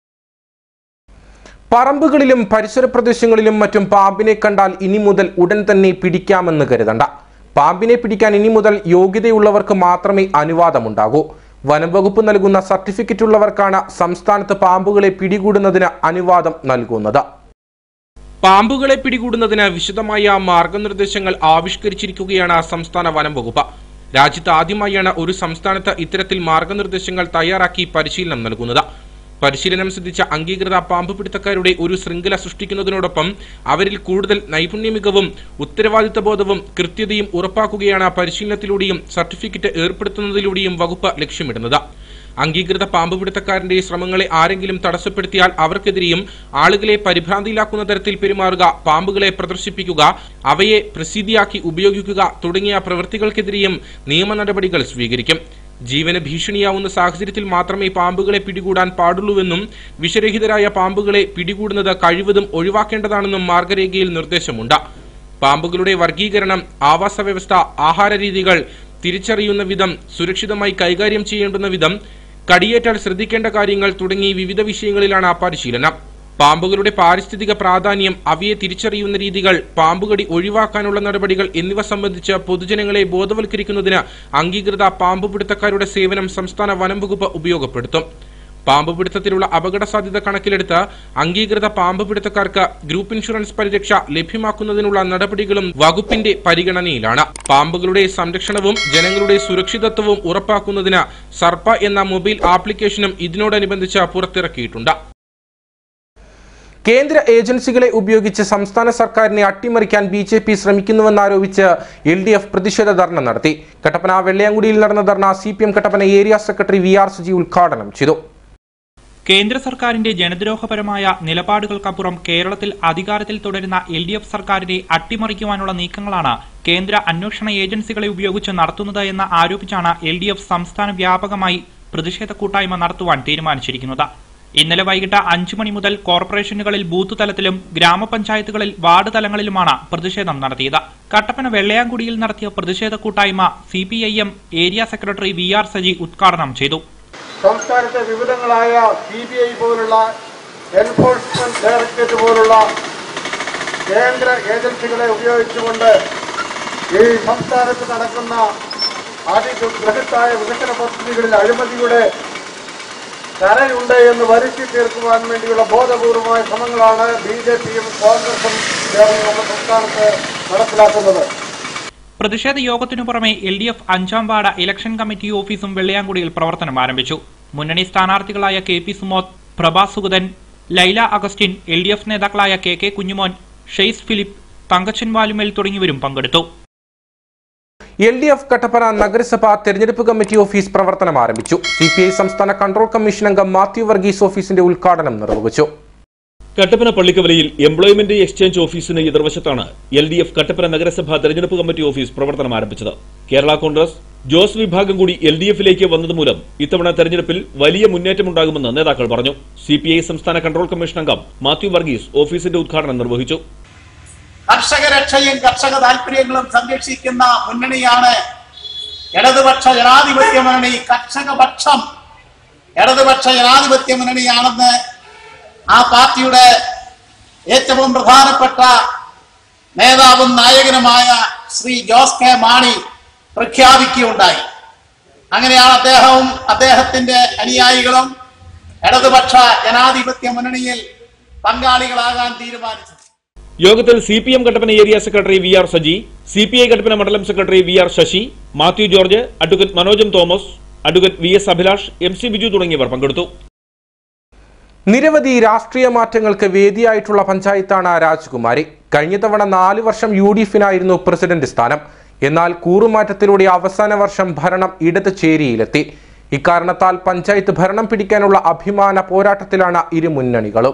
പറമ്പുകളിലും പരിസര പ്രദേശങ്ങളിലും മറ്റും പാമ്പിനെ കണ്ടാൽ ഇനി മുതൽ ഉടൻ തന്നെ പിടിക്കാമെന്ന് കരുതണ്ട പാമ്പിനെ പിടിക്കാൻ ഇനി മുതൽ യോഗ്യതയുള്ളവർക്ക് മാത്രമേ അനുവാദമുണ്ടാകൂ വനംവകുപ്പ് നൽകുന്ന സർട്ടിഫിക്കറ്റ് ഉള്ളവർക്കാണ് സംസ്ഥാനത്ത് പാമ്പുകളെ പിടികൂടുന്നതിന് അനുവാദം നൽകുന്നത് പാമ്പുകളെ പിടികൂടുന്നതിന് വിശദമായ മാർഗനിർദ്ദേശങ്ങൾ ആവിഷ്കരിച്ചിരിക്കുകയാണ് സംസ്ഥാന വനം വകുപ്പ് രാജ്യത്ത് ആദ്യമായാണ് ഒരു സംസ്ഥാനത്ത് ഇത്തരത്തിൽ മാർഗനിർദ്ദേശങ്ങൾ തയ്യാറാക്കി പരിശീലനം നൽകുന്നത് പരിശീലനം സിദ്ധിച്ച അംഗീകൃത പാമ്പ് പിടുത്തക്കാരുടെ ഒരു ശൃംഖല സൃഷ്ടിക്കുന്നതിനോടൊപ്പം അവരിൽ കൂടുതൽ നൈപുണ്യ മികവും ഉത്തരവാദിത്ത ബോധവും കൃത്യതയും ഉറപ്പാക്കുകയാണ് പരിശീലനത്തിലൂടെയും സർട്ടിഫിക്കറ്റ് ഏർപ്പെടുത്തുന്നതിലൂടെയും വകുപ്പ് ലക്ഷ്യമിടുന്നത് അംഗീകൃത പാമ്പ് പിടുത്തക്കാരന്റെ ശ്രമങ്ങളെ ആരെങ്കിലും തടസ്സപ്പെടുത്തിയാൽ അവർക്കെതിരെയും ആളുകളെ പരിഭ്രാന്തിയിലാക്കുന്ന തരത്തിൽ പെരുമാറുക പാമ്പുകളെ പ്രദർശിപ്പിക്കുക അവയെ പ്രസിദ്ധിയാക്കി ഉപയോഗിക്കുക തുടങ്ങിയ പ്രവൃത്തികൾക്കെതിരെയും നിയമ നടപടികൾ സ്വീകരിക്കും ജീവന് ഭീഷണിയാവുന്ന സാഹചര്യത്തിൽ മാത്രമേ പാമ്പുകളെ പിടികൂടാൻ പാടുള്ളൂവെന്നും വിഷരഹിതരായ പാമ്പുകളെ പിടികൂടുന്നത് കഴിവതും ഒഴിവാക്കേണ്ടതാണെന്നും മാർഗരേഖയിൽ നിർദ്ദേശമുണ്ട് പാമ്പുകളുടെ വർഗീകരണം ആവാസ വ്യവസ്ഥ ആഹാര രീതികൾ തിരിച്ചറിയുന്ന വിധം സുരക്ഷിതമായി കൈകാര്യം ചെയ്യേണ്ടുന്ന വിധം കടിയേറ്റാൽ ശ്രദ്ധിക്കേണ്ട കാര്യങ്ങൾ തുടങ്ങി വിവിധ വിഷയങ്ങളിലാണ് പരിശീലനം പാമ്പുകളുടെ പാരിസ്ഥിതിക പ്രാധാന്യം അവയെ തിരിച്ചറിയുന്ന രീതികൾ പാമ്പുകടി ഒഴിവാക്കാനുള്ള നടപടികൾ എന്നിവ സംബന്ധിച്ച് പൊതുജനങ്ങളെ ബോധവൽക്കരിക്കുന്നതിന് അംഗീകൃത പാമ്പുപിടുത്തക്കാരുടെ സേവനം സംസ്ഥാന വനം വകുപ്പ് ഉപയോഗപ്പെടുത്തും പാമ്പുപിടുത്തത്തിലുള്ള അപകട സാധ്യത കണക്കിലെടുത്ത് അംഗീകൃത പാമ്പുപിടുത്തക്കാർക്ക് ഗ്രൂപ്പ് ഇൻഷുറൻസ് പരിരക്ഷ ലഭ്യമാക്കുന്നതിനുള്ള നടപടികളും വകുപ്പിന്റെ പരിഗണനയിലാണ് പാമ്പുകളുടെ സംരക്ഷണവും ജനങ്ങളുടെ സുരക്ഷിതത്വവും ഉറപ്പാക്കുന്നതിന് സർപ്പ എന്ന മൊബൈൽ ആപ്ലിക്കേഷനും ഇതിനോടനുബന്ധിച്ച് പുറത്തിറക്കിയിട്ടുണ്ട് കേന്ദ്ര ഏജൻസികളെ ഉപയോഗിച്ച് സംസ്ഥാന സർക്കാരിനെ അട്ടിമറിക്കാൻ ബി ജെ പി ശ്രമിക്കുന്നുവെന്നാരോപിച്ച് എൽ ഡി എഫ് പ്രതിഷേധ ധർണ നടത്തി കട്ടപ്പന വെള്ളയാങ്കുടിയിൽ നടന്ന dharna C P M Kattappana area secretary V R Suji ഉദ്ഘാടനം ചെയ്തു കേന്ദ്ര സർക്കാരിന്റെ ജനദ്രോഹപരമായ നിലപാടുകൾക്കപ്പുറം കേരളത്തിൽ അധികാരത്തിൽ തുടരുന്ന എൽ ഡി എഫ് സർക്കാരിനെ അട്ടിമറിക്കുവാനുള്ള നീക്കങ്ങളാണ് കേന്ദ്ര അന്വേഷണ ഏജൻസികളെ ഉപയോഗിച്ച് നടത്തുന്നത് എന്ന് ആരോപിച്ചാണ് എൽ ഡി എഫ് സംസ്ഥാന വ്യാപകമായി പ്രതിഷേധ കൂട്ടായ്മ നടത്തുവാൻ തീരുമാനിച്ചിരിക്കുന്നത് ഇന്നലെ വൈകിട്ട് അഞ്ചു മണി മുതൽ കോർപ്പറേഷനുകളിൽ ബൂത്ത് തലത്തിലും ഗ്രാമപഞ്ചായത്തുകളിൽ വാർഡ് തലങ്ങളിലുമാണ് പ്രതിഷേധം നടത്തിയത് കട്ടപ്പന വെള്ളയാങ്കുടിയിൽ നടത്തിയ പ്രതിഷേധ കൂട്ടായ്മ C area secretary V R Saji ഉദ്ഘാടനം ചെയ്തു സംസ്ഥാനത്തെ വിവിധങ്ങളായ സി ബി ഐ പോലുള്ള എൻഫോഴ്സ്മെന്റ് ഡയറക്ടറേറ്റ് പോലുള്ള കേന്ദ്ര ഏജൻസികളെ ഉപയോഗിച്ചുകൊണ്ട് ഈ സംസ്ഥാനത്ത് നടക്കുന്ന അതിബൃഹത്തായ വികസന പദ്ധതികളിൽ അഴിമതിയുടെ കരയുണ്ട് എന്ന് വരുത്തി തീർക്കുവാൻ വേണ്ടിയുള്ള ബോധപൂർവമായ ശ്രമങ്ങളാണ് ബി ജെ പിയും കോൺഗ്രസും ചേർന്ന് നമ്മുടെ സംസ്ഥാനത്ത് നടപ്പിലാക്കുന്നത് പ്രതിഷേധ യോഗത്തിനു പുറമെ എൽ ഡി എഫ് അഞ്ചാം വാർഡ് ഇലക്ഷൻ കമ്മിറ്റി ഓഫീസും വെള്ളയാങ്കുടിയിൽ പ്രവർത്തനം ആരംഭിച്ചു മുന്നണി സ്ഥാനാർത്ഥികളായ K P Sumod Prabha Sugathan Laila Augustine L D F നേതാക്കളായ K K Kunjumon Shays Philip Thankachan Valumel തുടങ്ങിയവരും പങ്കെടുത്തു എൽ ഡി എഫ് കട്ടപ്പന നഗരസഭ തെരഞ്ഞെടുപ്പ് കമ്മിറ്റി ഓഫീസ് പ്രവർത്തനം ആരംഭിച്ചു സി പി ഐ സംസ്ഥാന കൺട്രോൾ കമ്മീഷൻ അംഗം മാത്യു വർഗീസ് ഓഫീസിന്റെ ഉദ്ഘാടനം നിർവഹിച്ചു കട്ടപ്പന പള്ളിക്കവലയിൽ എംപ്ലോയ്മെന്റ് എക്സ്ചേഞ്ച് ഓഫീസിന് എതിർവശത്താണ് എൽ ഡി എഫ് കട്ടപ്പന നഗരസഭ തെരഞ്ഞെടുപ്പ് കമ്മിറ്റി ഓഫീസ് പ്രവർത്തനം ആരംഭിച്ചത് കേരള കോൺഗ്രസ് ജോസ് വിഭാഗം കൂടി എൽ ഡി എഫിലേക്ക് വന്നതുമൂലം ഇത്തവണ തെരഞ്ഞെടുപ്പിൽ വലിയ മുന്നേറ്റമുണ്ടാകുമെന്ന് നേതാക്കൾ പറഞ്ഞു സി പി ഐ സംസ്ഥാന കൺട്രോൾ കമ്മീഷൻ അംഗം മാത്യു വർഗീസ് ഓഫീസിന്റെ ഉദ്ഘാടനം നിർവഹിച്ചു കർഷക രക്ഷയും കർഷക താല്പര്യങ്ങളും സംരക്ഷിക്കുന്ന മുന്നണിയാണ് ഇടതുപക്ഷ ജനാധിപത്യ മുന്നണി കർഷക പക്ഷം ഇടതുപക്ഷ ജനാധിപത്യ മുന്നണിയാണെന്ന് ആ പാർട്ടിയുടെ ഏറ്റവും പ്രധാനപ്പെട്ട നേതാവും നായകനുമായ ശ്രീ ജോസ് കെ മാണി പ്രഖ്യാപിക്കുകയുണ്ടായി അങ്ങനെയാണ് അദ്ദേഹവും അദ്ദേഹത്തിന്റെ അനുയായികളും ഇടതുപക്ഷ ജനാധിപത്യ മുന്നണിയിൽ പങ്കാളികളാകാൻ തീരുമാനിച്ചത് യോഗത്തിൽ C P M Kattappana area secretary V R Saji C P I Kattappana മണ്ഡലം secretary V R Sasi Mathew George advocate മനോജം Thomas advocate V S Abhilash M C Biju തുടങ്ങിയവർ പങ്കെടുത്തു നിരവധി രാഷ്ട്രീയ മാറ്റങ്ങൾക്ക് വേദിയായിട്ടുള്ള പഞ്ചായത്താണ് രാജകുമാരി കഴിഞ്ഞ തവണ നാല് വർഷം യു ഡി എഫിനായിരുന്നു പ്രസിഡന്റ് സ്ഥാനം എന്നാൽ കൂറുമാറ്റത്തിലൂടെ അവസാന വർഷം ഭരണം ഇടത് ചേരിയിലെത്തി ഇക്കാരണത്താൽ പഞ്ചായത്ത് ഭരണം പിടിക്കാനുള്ള അഭിമാന പോരാട്ടത്തിലാണ് ഇരു മുന്നണികളും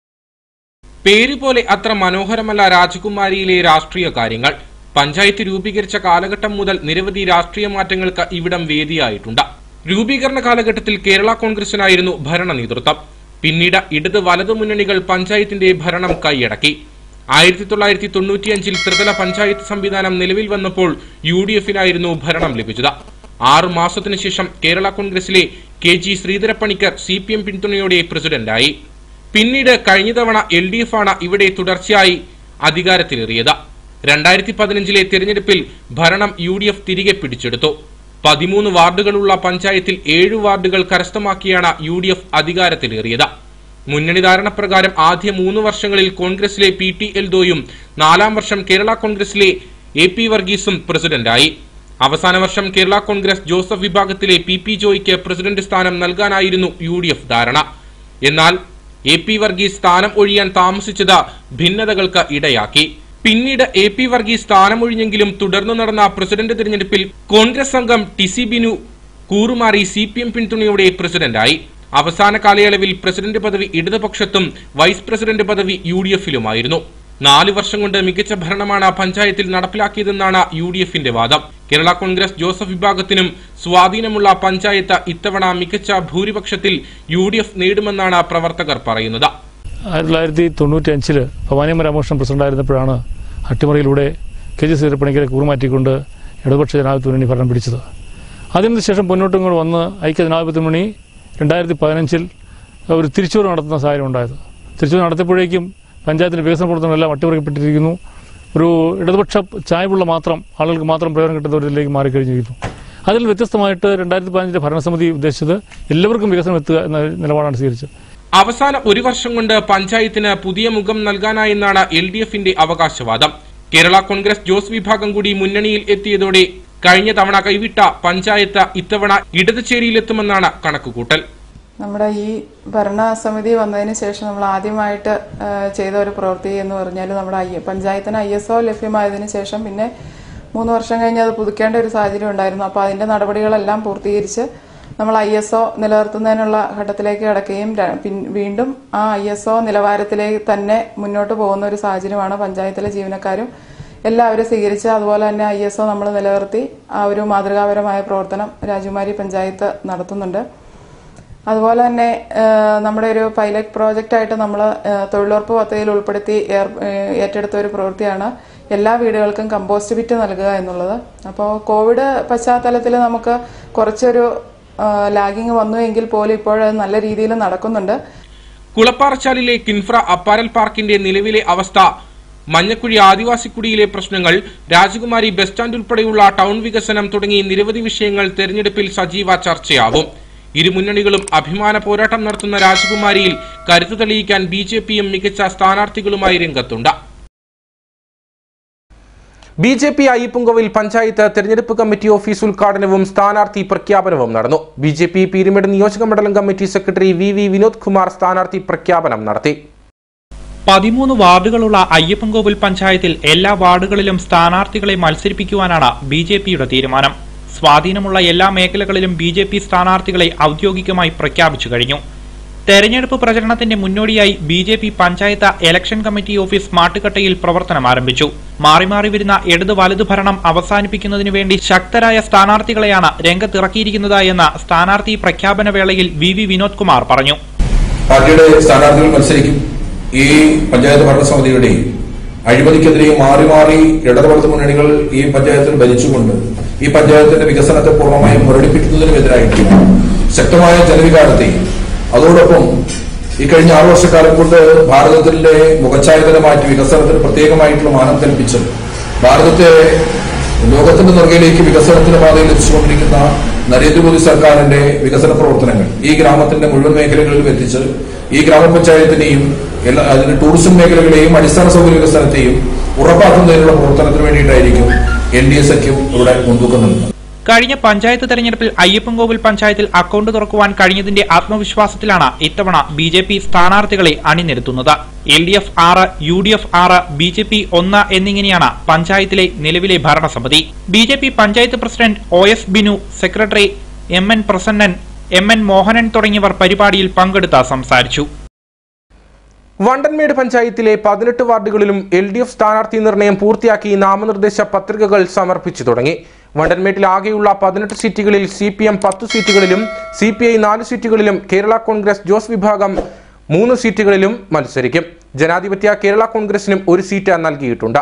പേര് പോലെ അത്ര മനോഹരമല്ല രാജകുമാരിയിലെ രാഷ്ട്രീയ കാര്യങ്ങൾ പഞ്ചായത്ത് രൂപീകരിച്ച കാലഘട്ടം മുതൽ നിരവധി രാഷ്ട്രീയ മാറ്റങ്ങൾക്ക് ഇവിടം വേദിയായിട്ടുണ്ട് രൂപീകരണ കാലഘട്ടത്തിൽ കേരള കോൺഗ്രസിനായിരുന്നു ഭരണ നേതൃത്വം പിന്നീട് ഇടത് വലതു മുന്നണികൾ പഞ്ചായത്തിന്റെ ഭരണം കൈയടക്കി ആയിരത്തി തൊള്ളായിരത്തി തൊണ്ണൂറ്റിയഞ്ചിൽ ത്രിതല പഞ്ചായത്ത് സംവിധാനം നിലവിൽ വന്നപ്പോൾ യു ഡി എഫിനായിരുന്നു ഭരണം ലഭിച്ചത് ആറു മാസത്തിനു ശേഷം കേരള കോൺഗ്രസിലെ K G Sreedharappanicker C P M പിന്തുണയോടെ പ്രസിഡന്റായി പിന്നീട് കഴിഞ്ഞ തവണ എൽ ഡി എഫ് ആണ് ഇവിടെ തുടർച്ചയായി അധികാരത്തിലേറിയത് രണ്ടായിരത്തി പതിനഞ്ചിലെ തിരഞ്ഞെടുപ്പിൽ ഭരണം യു ഡി എഫ് തിരികെ പിടിച്ചെടുത്തു പതിമൂന്ന് വാർഡുകളുള്ള പഞ്ചായത്തിൽ ഏഴ് വാർഡുകൾ കരസ്ഥമാക്കിയാണ് യു ഡി എഫ് അധികാരത്തിലേറിയത് മുന്നണി ധാരണപ്രകാരം ആദ്യ മൂന്ന് വർഷങ്ങളിൽ കോൺഗ്രസിലെ പി ടി എൽദോയും നാലാം വർഷം കേരള കോൺഗ്രസിലെ എ പി വർഗീസും പ്രസിഡന്റായി അവസാന വർഷം കേരള കോൺഗ്രസ് ജോസഫ് വിഭാഗത്തിലെ പി പി ജോയ്ക്ക് പ്രസിഡന്റ് സ്ഥാനം നൽകാനായിരുന്നു യു ഡി എഫ് ധാരണ എന്നാൽ എ പി വർഗീസ് സ്ഥാനം ഒഴിയാൻ താമസിച്ചത് ഭിന്നതകൾക്ക് ഇടയാക്കി പിന്നീട് എ പി വർഗീസ് സ്ഥാനമൊഴിഞ്ഞെങ്കിലും തുടർന്നു നടന്ന പ്രസിഡന്റ് തിരഞ്ഞെടുപ്പിൽ കോൺഗ്രസ് അംഗം ടിസി ബിനു കൂറുമാറി സി പി എം പിന്തുണയോടെ പ്രസിഡന്റായി അവസാന കാലയളവിൽ പ്രസിഡന്റ് പദവി ഇടതുപക്ഷത്തും വൈസ് പ്രസിഡന്റ് പദവി യു ഡി എഫിലുമായിരുന്നു നാല് വർഷം കൊണ്ട് മികച്ച ഭരണമാണ് പഞ്ചായത്തിൽ നടപ്പിലാക്കിയതെന്നാണ് യു ഡി എഫിന്റെ വാദം കേരള കോൺഗ്രസ് ജോസഫ് വിഭാഗത്തിനും സ്വാധീനമുള്ള പഞ്ചായത്ത് ഇത്തവണ മികച്ച ഭൂരിപക്ഷത്തിൽ യു ഡി എഫ് നേടുമെന്നാണ് പ്രവർത്തകർ പറയുന്നത് ആയിരത്തി തൊള്ളായിരത്തി തൊണ്ണൂറ്റി അഞ്ചിൽ ഭവാനിയമ്മ രാമകൃഷ്ണൻ പ്രസിഡന്റായിരുന്നപ്പോഴാണ് അട്ടിമറിയിലൂടെ കെ ജി ശ്രീധരപ്പണിക്കരെ കൂറുമാറ്റിക്കൊണ്ട് ഇടതുപക്ഷ ജനാധിപത്യ മുന്നണി ഭരണം പിടിച്ചത് അതിനുശേഷം മുന്നോട്ടും കൂടെ വന്ന് ഐക്യ ജനാധിപത്യ മുന്നണി രണ്ടായിരത്തി പതിനഞ്ചിൽ ഒരു തിരിച്ചുവരവ് നടത്തുന്ന സാഹചര്യം ഉണ്ടായത് തിരിച്ചു നടത്തിയപ്പോഴേക്കും പഞ്ചായത്തിന്റെ വികസന പ്രവർത്തനമെല്ലാം അട്ടിമറിക്കപ്പെട്ടിരിക്കുന്നു ഒരു ഇടതുപക്ഷ ചായ്വുള്ള മാത്രം ആളുകൾക്ക് മാത്രം പ്രയോജനം കിട്ടുന്ന ഒരു ഇതിലേക്ക് മാറിക്കഴിഞ്ഞിരിക്കുന്നു അതിൽ വ്യത്യസ്തമായിട്ട് രണ്ടായിരത്തി പതിനഞ്ചിലെ ഭരണസമിതി ഉദ്ദേശിച്ചത് എല്ലാവർക്കും വികസനം എത്തുക എന്ന നിലപാടാണ് സ്വീകരിച്ചത് അവസാന ഒരു വർഷം കൊണ്ട് പഞ്ചായത്തിന് പുതിയ മുഖം നൽകാനായെന്നാണ് എൽ ഡി എഫിന്റെ അവകാശവാദം കേരള കോൺഗ്രസ് ജോസ് വിഭാഗം കൂടി മുന്നണിയിൽ എത്തിയതോടെ കഴിഞ്ഞ തവണ കൈവിട്ട പഞ്ചായത്ത് ഇത്തവണ ഇടതുചേരിയിലെത്തുമെന്നാണ് കണക്കുകൂട്ടൽ നമ്മുടെ ഈ ഭരണസമിതി വന്നതിന് ശേഷം നമ്മൾ ആദ്യമായിട്ട് ആ, ചെയ്ത ഒരു പ്രവൃത്തി എന്ന് പറഞ്ഞാൽ നമ്മുടെ ഐ പഞ്ചായത്തിന് ഐ എസ് ഒ ലഭ്യമായതിനു ശേഷം പിന്നെ മൂന്ന് വർഷം കഴിഞ്ഞ് അത് പുതുക്കേണ്ട ഒരു സാഹചര്യം ഉണ്ടായിരുന്നു അപ്പോൾ അതിന്റെ നടപടികളെല്ലാം പൂർത്തീകരിച്ച് നമ്മൾ ഐ എസ് ഒ നിലനിർത്തുന്നതിനുള്ള ഘട്ടത്തിലേക്ക് കടക്കുകയും ര- പിൻ- വീണ്ടും ആ ഐ എസ് ഒ നിലവാരത്തിലേക്ക് തന്നെ മുന്നോട്ട് പോകുന്ന ഒരു സാഹചര്യമാണ് പഞ്ചായത്തിലെ ജീവനക്കാരും എല്ലാവരും സ്വീകരിച്ച് അതുപോലെ തന്നെ ഐ എസ് ഒ നമ്മൾ നിലനിർത്തി ആ ഒരു മാതൃകാപരമായ പ്രവർത്തനം രാജകുമാരി പഞ്ചായത്ത് നടത്തുന്നുണ്ട് അതുപോലെ തന്നെ ആ, നമ്മുടെ ഒരു പൈലറ്റ് പ്രോജക്റ്റ് ആയിട്ട് നമ്മൾ തൊഴിലുറപ്പ് പദ്ധതിയിൽ ഉൾപ്പെടുത്തി ഏർ- ഏ, ഏറ്റെടുത്ത ഒരു പ്രവൃത്തിയാണ് എല്ലാ വീടുകൾക്കും കമ്പോസ്റ്റ് ബിറ്റ് നൽകുക എന്നുള്ളത് അപ്പോൾ കോവിഡ് പശ്ചാത്തലത്തിൽ നമുക്ക് കുറച്ചൊരു ലാഗിങ് വന്നു എങ്കിൽ പോലും ഇപ്പോഴത് നല്ല രീതിയിൽ നടക്കുന്നുണ്ട് കുളപ്പാറച്ചാലിലെ കിൻഫ്ര അപ്പാരൽ പാർക്കിന്റെ നിലവിലെ അവസ്ഥ മഞ്ഞക്കുഴി ആദിവാസിക്കുടിയിലെ പ്രശ്നങ്ങൾ രാജകുമാരി ബസ് സ്റ്റാൻഡ് ഉൾപ്പെടെയുള്ള ടൗൺ വികസനം തുടങ്ങി നിരവധി വിഷയങ്ങൾ തെരഞ്ഞെടുപ്പിൽ സജീവ ചർച്ചയാവും ഇരു മുന്നണികളും അഭിമാന പോരാട്ടം നടത്തുന്ന രാജകുമാരിയിൽ കരുത്തു തെളിയിക്കാൻ ബി ജെ പിയും മികച്ച സ്ഥാനാർത്ഥികളുമായി രംഗത്തുണ്ട് B J P Ayyappankovil panchayat തെരഞ്ഞെടുപ്പ് കമ്മിറ്റി ഓഫീസ് ഉദ്ഘാടനവും സ്ഥാനാർത്ഥി പ്രഖ്യാപനവും നടന്നു ബി ജെ പി പീരുമേട് നിയോജക മണ്ഡലം committee secretary V V Vinod Kumar സ്ഥാനാർത്ഥി പ്രഖ്യാപനം നടത്തി പതിമൂന്ന് വാർഡുകളുള്ള അയ്യപ്പൻകോവിൽ പഞ്ചായത്തിൽ എല്ലാ വാർഡുകളിലും സ്ഥാനാർത്ഥികളെ മത്സരിപ്പിക്കുവാനാണ് ബി ജെ പിയുടെ തീരുമാനം സ്വാധീനമുള്ള എല്ലാ മേഖലകളിലും ബി ജെ പി സ്ഥാനാർത്ഥികളെ ഔദ്യോഗികമായി പ്രഖ്യാപിച്ചു കഴിഞ്ഞു തെരഞ്ഞെടുപ്പ് പ്രചരണത്തിന്റെ മുന്നോടിയായി B J P panchayat election committee office മാട്ടുകട്ടയിൽ പ്രവർത്തനം ആരംഭിച്ചു മാറി മാറി വരുന്ന ഇടത് വലതു ഭരണം അവസാനിപ്പിക്കുന്നതിനു വേണ്ടി ശക്തരായ സ്ഥാനാർത്ഥികളെയാണ് രംഗത്തിറക്കിയിരിക്കുന്നത് എന്ന് സ്ഥാനാർത്ഥി പ്രഖ്യാപന വേളയിൽ വി വി വിനോദ് കുമാർ പറഞ്ഞു പാർട്ടിയുടെ സ്ഥാനാർത്ഥികൾ മത്സരിക്കും ഈ പഞ്ചായത്ത് ഭരണസമിതിയുടെ അഴിമതിക്കെതിരെ മാറി മാറി ഇടതുപടുത്ത മുന്നണികൾ ഈ പഞ്ചായത്തിൽ ഭരിച്ചുകൊണ്ട് ഈ പഞ്ചായത്തിന്റെ വികസനത്തെ പൂർണ്ണമായും മുരടിപ്പിക്കുന്നതിനുമെതിരായിട്ട് ശക്തമായ ജനവികാരത്തെ അതോടൊപ്പം ഈ കഴിഞ്ഞ ആറു വർഷക്കാലം കൊണ്ട് ഭാരതത്തിന്റെ മുഖച്ഛായ തന്നെ മാറ്റി വികസനത്തിന് പ്രത്യേകമായിട്ടുള്ള മാനം കൽപ്പിച്ച് ഭാരതത്തെ ലോകത്തിന്റെ നെറുകയിലേക്ക് വികസനത്തിന്റെ പാതയിൽ എത്തിച്ചുകൊണ്ടിരിക്കുന്ന നരേന്ദ്രമോദി സർക്കാരിന്റെ വികസന പ്രവർത്തനങ്ങൾ ഈ ഗ്രാമത്തിന്റെ മുഴുവൻ മേഖലകളിലും എത്തിച്ച് ഈ ഗ്രാമപഞ്ചായത്തിനെയും എല്ലാ അതിന്റെ ടൂറിസം മേഖലകളെയും അടിസ്ഥാന സൗകര്യ വികസനത്തെയും ഉറപ്പാക്കുന്നതിനുള്ള പ്രവർത്തനത്തിന് വേണ്ടിയിട്ടായിരിക്കും എൻ ഡി എ സഖ്യം ഇവിടെ മുൻതൂക്കം നൽകുന്നത് കഴിഞ്ഞ പഞ്ചായത്ത് തെരഞ്ഞെടുപ്പിൽ അയ്യപ്പൻകോവിൽ പഞ്ചായത്തിൽ അക്കൗണ്ട് തുറക്കുവാൻ കഴിഞ്ഞതിന്റെ ആത്മവിശ്വാസത്തിലാണ് ഇത്തവണ ബി ജെ പി സ്ഥാനാർത്ഥികളെ അണിനിരത്തുന്നത് എൽ ഡി എഫ് ആറ് യു ഡി എഫ് ആറ് ബി ജെ പി ഒന്ന് എന്നിങ്ങനെയാണ് പഞ്ചായത്തിലെ നിലവിലെ ഭരണസമിതി B J P panchayat president O S Binu secretary M N Prasannan M N Mohanan തുടങ്ങിയവർ പരിപാടിയിൽ പങ്കെടുത്ത് സംസാരിച്ചു വണ്ടൻമേട് പഞ്ചായത്തിലെ പതിനെട്ട് വാർഡുകളിലും എൽ ഡി എഫ് സ്ഥാനാർത്ഥി നിർണയം പൂർത്തിയാക്കി നാമനിർദ്ദേശ പത്രികകൾ സമർപ്പിച്ചു തുടങ്ങി വണ്ടൻമേട്ടിൽ ആകെയുള്ള പതിനെട്ട് സീറ്റുകളിൽ സി പി എം പത്ത് സീറ്റുകളിലും സി പി ഐ നാല് സീറ്റുകളിലും കേരള കോൺഗ്രസ് ജോസ് വിഭാഗം മൂന്ന് സീറ്റുകളിലും മത്സരിക്കും ജനാധിപത്യ കേരള കോൺഗ്രസിനും ഒരു സീറ്റ് നൽകിയിട്ടുണ്ട്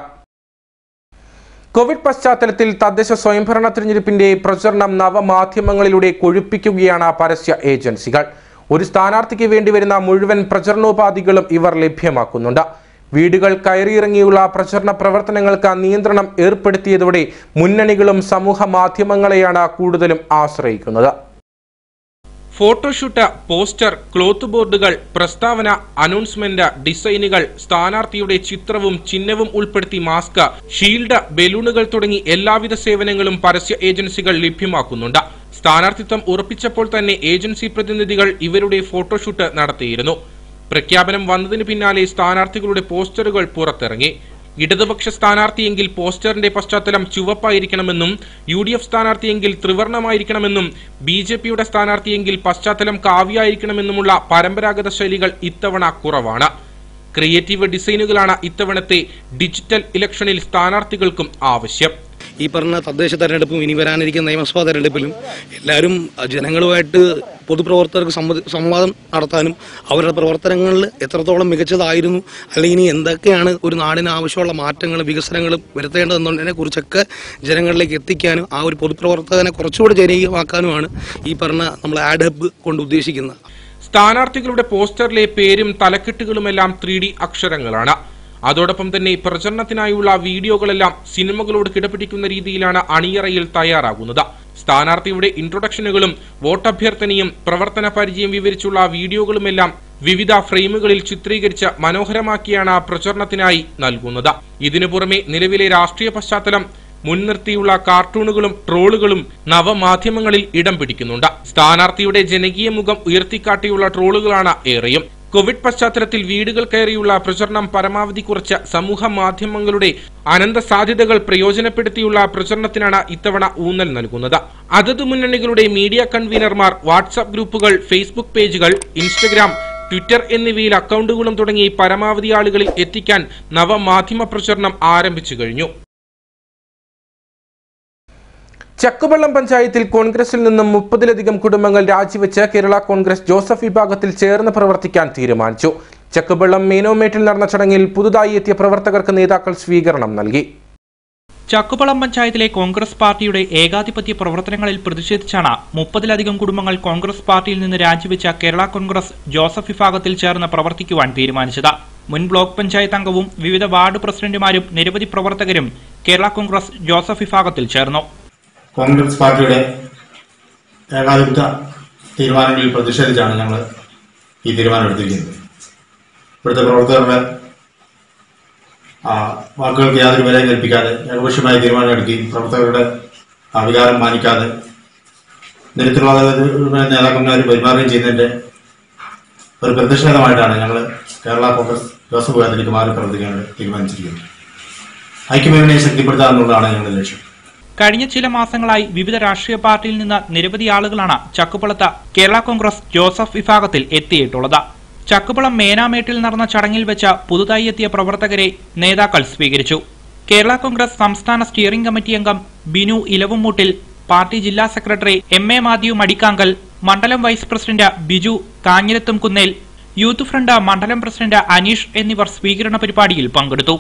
കോവിഡ് പശ്ചാത്തലത്തിൽ തദ്ദേശ സ്വയംഭരണ തിരഞ്ഞെടുപ്പിന്റെ പ്രചരണം നവമാധ്യമങ്ങളിലൂടെ കൊഴുപ്പിക്കുകയാണ് പരസ്യ ഏജൻസികൾ ഒരു സ്ഥാനാർത്ഥിക്ക് വേണ്ടി വരുന്ന മുഴുവൻ പ്രചരണോപാധികളും ഇവർ ലഭ്യമാക്കുന്നുണ്ട് വീടുകൾ കയറിയിറങ്ങിയുള്ള പ്രചരണ പ്രവർത്തനങ്ങൾക്ക് നിയന്ത്രണം ഏർപ്പെടുത്തിയതോടെ മുന്നണികളും സമൂഹ മാധ്യമങ്ങളെയാണ് കൂടുതലും ആശ്രയിക്കുന്നത് ഫോട്ടോഷൂട്ട് പോസ്റ്റർ ക്ലോത്ത് ബോർഡുകൾ പ്രസ്താവന അനൗൺസ്മെന്റ് ഡിസൈനുകൾ സ്ഥാനാർത്ഥിയുടെ ചിത്രവും ചിഹ്നവും ഉൾപ്പെടുത്തി മാസ്ക് ഷീൽഡ് ബലൂണുകൾ തുടങ്ങി എല്ലാവിധ സേവനങ്ങളും പരസ്യ ഏജൻസികൾ ലഭ്യമാക്കുന്നുണ്ട് സ്ഥാനാർത്ഥിത്വം ഉറപ്പിച്ചപ്പോൾ തന്നെ ഏജൻസി പ്രതിനിധികൾ ഇവരുടെ ഫോട്ടോഷൂട്ട് നടത്തിയിരുന്നു പ്രഖ്യാപനം വന്നതിന് പിന്നാലെ സ്ഥാനാർത്ഥികളുടെ പോസ്റ്ററുകൾ പുറത്തിറങ്ങി ഇടതുപക്ഷ സ്ഥാനാർത്ഥിയെങ്കിൽ പോസ്റ്ററിന്റെ പശ്ചാത്തലം ചുവപ്പായിരിക്കണമെന്നും യു ഡി എഫ് സ്ഥാനാർത്ഥിയെങ്കിൽ ത്രിവർണമായിരിക്കണമെന്നും ബി ജെ പിയുടെ സ്ഥാനാർത്ഥിയെങ്കിൽ പശ്ചാത്തലം കാവ്യായിരിക്കണമെന്നുമുള്ള പരമ്പരാഗത ശൈലികൾ ഇത്തവണ കുറവാണ് ക്രിയേറ്റീവ് ഡിസൈനുകളാണ് ഇത്തവണത്തെ ഡിജിറ്റൽ ഇലക്ഷനിൽ സ്ഥാനാർത്ഥികൾക്കും ആവശ്യം ഈ പറഞ്ഞ തദ്ദേശ തെരഞ്ഞെടുപ്പും ഇനി വരാനിരിക്കുന്ന നിയമസഭാ തെരഞ്ഞെടുപ്പിലും എല്ലാവരും ജനങ്ങളുമായിട്ട് പൊതുപ്രവർത്തകർക്ക് സമ്മതി സംവാദം നടത്താനും അവരുടെ പ്രവർത്തനങ്ങളിൽ എത്രത്തോളം മികച്ചതായിരുന്നു അല്ലെങ്കിൽ ഇനി എന്തൊക്കെയാണ് ഒരു നാടിന് ആവശ്യമുള്ള മാറ്റങ്ങളും വികസനങ്ങളും വരുത്തേണ്ടതെന്നതിനെ കുറിച്ചൊക്കെ ജനങ്ങളിലേക്ക് എത്തിക്കാനും ആ ഒരു പൊതുപ്രവർത്തകനെ കുറച്ചുകൂടി ജനകീയമാക്കാനുമാണ് ഈ പറഞ്ഞ നമ്മൾ ആഡ് ഹബ്ബ് കൊണ്ട് ഉദ്ദേശിക്കുന്നത് സ്ഥാനാർത്ഥികളുടെ പോസ്റ്ററിലെ പേരും തലക്കെട്ടുകളുമെല്ലാം ത്രീ ഡി അക്ഷരങ്ങളാണ് അതോടൊപ്പം തന്നെ പ്രചരണത്തിനായുള്ള വീഡിയോകളെല്ലാം സിനിമകളോട് കിടപിടിക്കുന്ന രീതിയിലാണ് അണിയറയിൽ തയ്യാറാകുന്നത് സ്ഥാനാർത്ഥിയുടെ ഇൻട്രൊഡക്ഷനുകളും വോട്ടഭ്യർത്ഥനയും പ്രവർത്തന പരിചയം വിവരിച്ചുള്ള വീഡിയോകളുമെല്ലാം വിവിധ ഫ്രെയിമുകളിൽ ചിത്രീകരിച്ച് മനോഹരമാക്കിയാണ് പ്രചരണത്തിനായി നൽകുന്നത് ഇതിനു പുറമെ നിലവിലെ രാഷ്ട്രീയ പശ്ചാത്തലം മുൻനിർത്തിയുള്ള കാർട്ടൂണുകളും ട്രോളുകളും നവമാധ്യമങ്ങളിൽ ഇടം പിടിക്കുന്നുണ്ട് സ്ഥാനാർത്ഥിയുടെ ജനകീയ മുഖം ഉയർത്തിക്കാട്ടിയുള്ള ട്രോളുകളാണ് ഏറെയും കോവിഡ് പശ്ചാത്തലത്തിൽ വീടുകൾ കയറിയുള്ള പ്രചരണം പരമാവധി കുറച്ച് സമൂഹ മാധ്യമങ്ങളുടെ അനന്ത സാധ്യതകൾ പ്രയോജനപ്പെടുത്തിയുള്ള പ്രചരണത്തിനാണ് ഇത്തവണ ഊന്നൽ നൽകുന്നത് അതത് മുന്നണികളുടെ മീഡിയ കൺവീനർമാർ വാട്സാപ്പ് ഗ്രൂപ്പുകൾ ഫേസ്ബുക്ക് പേജുകൾ ഇൻസ്റ്റഗ്രാം ട്വിറ്റർ എന്നിവയിൽ അക്കൗണ്ടുകളും തുടങ്ങി പരമാവധി ആളുകളിൽ എത്തിക്കാൻ നവമാധ്യമ പ്രചരണം ആരംഭിച്ചു കഴിഞ്ഞു ചക്കുവള്ളം പഞ്ചായത്തിൽ കോൺഗ്രസിൽ നിന്നും മുപ്പതിലധികം കുടുംബങ്ങൾ രാജിവെച്ച് കേരള കോൺഗ്രസ് ജോസഫ് വിഭാഗത്തിൽ ചേർന്ന് പ്രവർത്തിക്കാൻ തീരുമാനിച്ചു ചക്കുവള്ളം മേനോമേട്ടിൽ നടന്ന ചടങ്ങിൽ പുതുതായി എത്തിയ പ്രവർത്തകർക്ക് നേതാക്കൾ സ്വീകരണം നൽകി ചക്കുപളം പഞ്ചായത്തിലെ കോൺഗ്രസ് പാർട്ടിയുടെ ഏകാധിപത്യ പ്രവർത്തനങ്ങളിൽ പ്രതിഷേധിച്ചാണ് മുപ്പതിലധികം കുടുംബങ്ങൾ കോൺഗ്രസ് പാർട്ടിയിൽ നിന്ന് രാജിവെച്ച കേരള കോൺഗ്രസ് ജോസഫ് വിഭാഗത്തിൽ ചേർന്ന് പ്രവർത്തിക്കുവാൻ തീരുമാനിച്ചത് മുൻ ബ്ലോക്ക് പഞ്ചായത്ത് അംഗവും വിവിധ വാർഡ് പ്രസിഡന്റുമാരും നിരവധി പ്രവർത്തകരും കേരള കോൺഗ്രസ് ജോസഫ് വിഭാഗത്തിൽ ചേർന്നു കോൺഗ്രസ് പാർട്ടിയുടെ ഏകാധിപത്യ തീരുമാനങ്ങളിൽ പ്രതിഷേധിച്ചാണ് ഞങ്ങൾ ഈ തീരുമാനം എടുത്തിരിക്കുന്നത് ഇവിടുത്തെ പ്രവർത്തകരുടെ ആ, വാക്കുകൾക്ക് യാതൊരു വിലയും കൽപ്പിക്കാതെ ഏകപക്ഷീയമായ തീരുമാനം എടുക്കുകയും പ്രവർത്തകരുടെ ആ, വികാരം മാനിക്കാതെ നിരത്തിലുള്ള നേതാക്കന്മാർ പെരുമാറുകയും ചെയ്യുന്നതിന്റെ ഒരു പ്രതിഷേധമായിട്ടാണ് ഞങ്ങൾ കേരള കോൺഗ്രസ് ജോസഫ് വിഭാഗത്തിലേക്ക് മാറി പ്രവർത്തിക്കാൻ തീരുമാനിച്ചിരിക്കുന്നത് ഐക്യമേഖലയെ ശക്തിപ്പെടുത്തുക എന്നുള്ളതാണ് ഞങ്ങളുടെ ലക്ഷ്യം കഴിഞ്ഞ ചില മാസങ്ങളായി വിവിധ രാഷ്ട്രീയ പാർട്ടിയിൽ നിന്ന് നിരവധി ആളുകളാണ് ചക്കുപളത്ത് കേരള കോൺഗ്രസ് ജോസഫ് വിഭാഗത്തിൽ എത്തിയിട്ടുള്ളത് ചക്കുപളം മേനാമേട്ടിൽ നടന്ന ചടങ്ങിൽ വെച്ച് പുതുതായി എത്തിയ പ്രവർത്തകരെ നേതാക്കൾ സ്വീകരിച്ചു കേരള കോൺഗ്രസ് സംസ്ഥാന സ്റ്റിയറിംഗ് കമ്മിറ്റി അംഗം ബിനു ഇലവുമൂട്ടിൽ പാർട്ടി ജില്ലാ secretary M A Mathew Madikkankal മണ്ഡലം vice president Biju Kanjirathum Kunnel youth front മണ്ഡലം പ്രസിഡന്റ് അനീഷ് എന്നിവർ സ്വീകരണ പരിപാടിയിൽ പങ്കെടുത്തു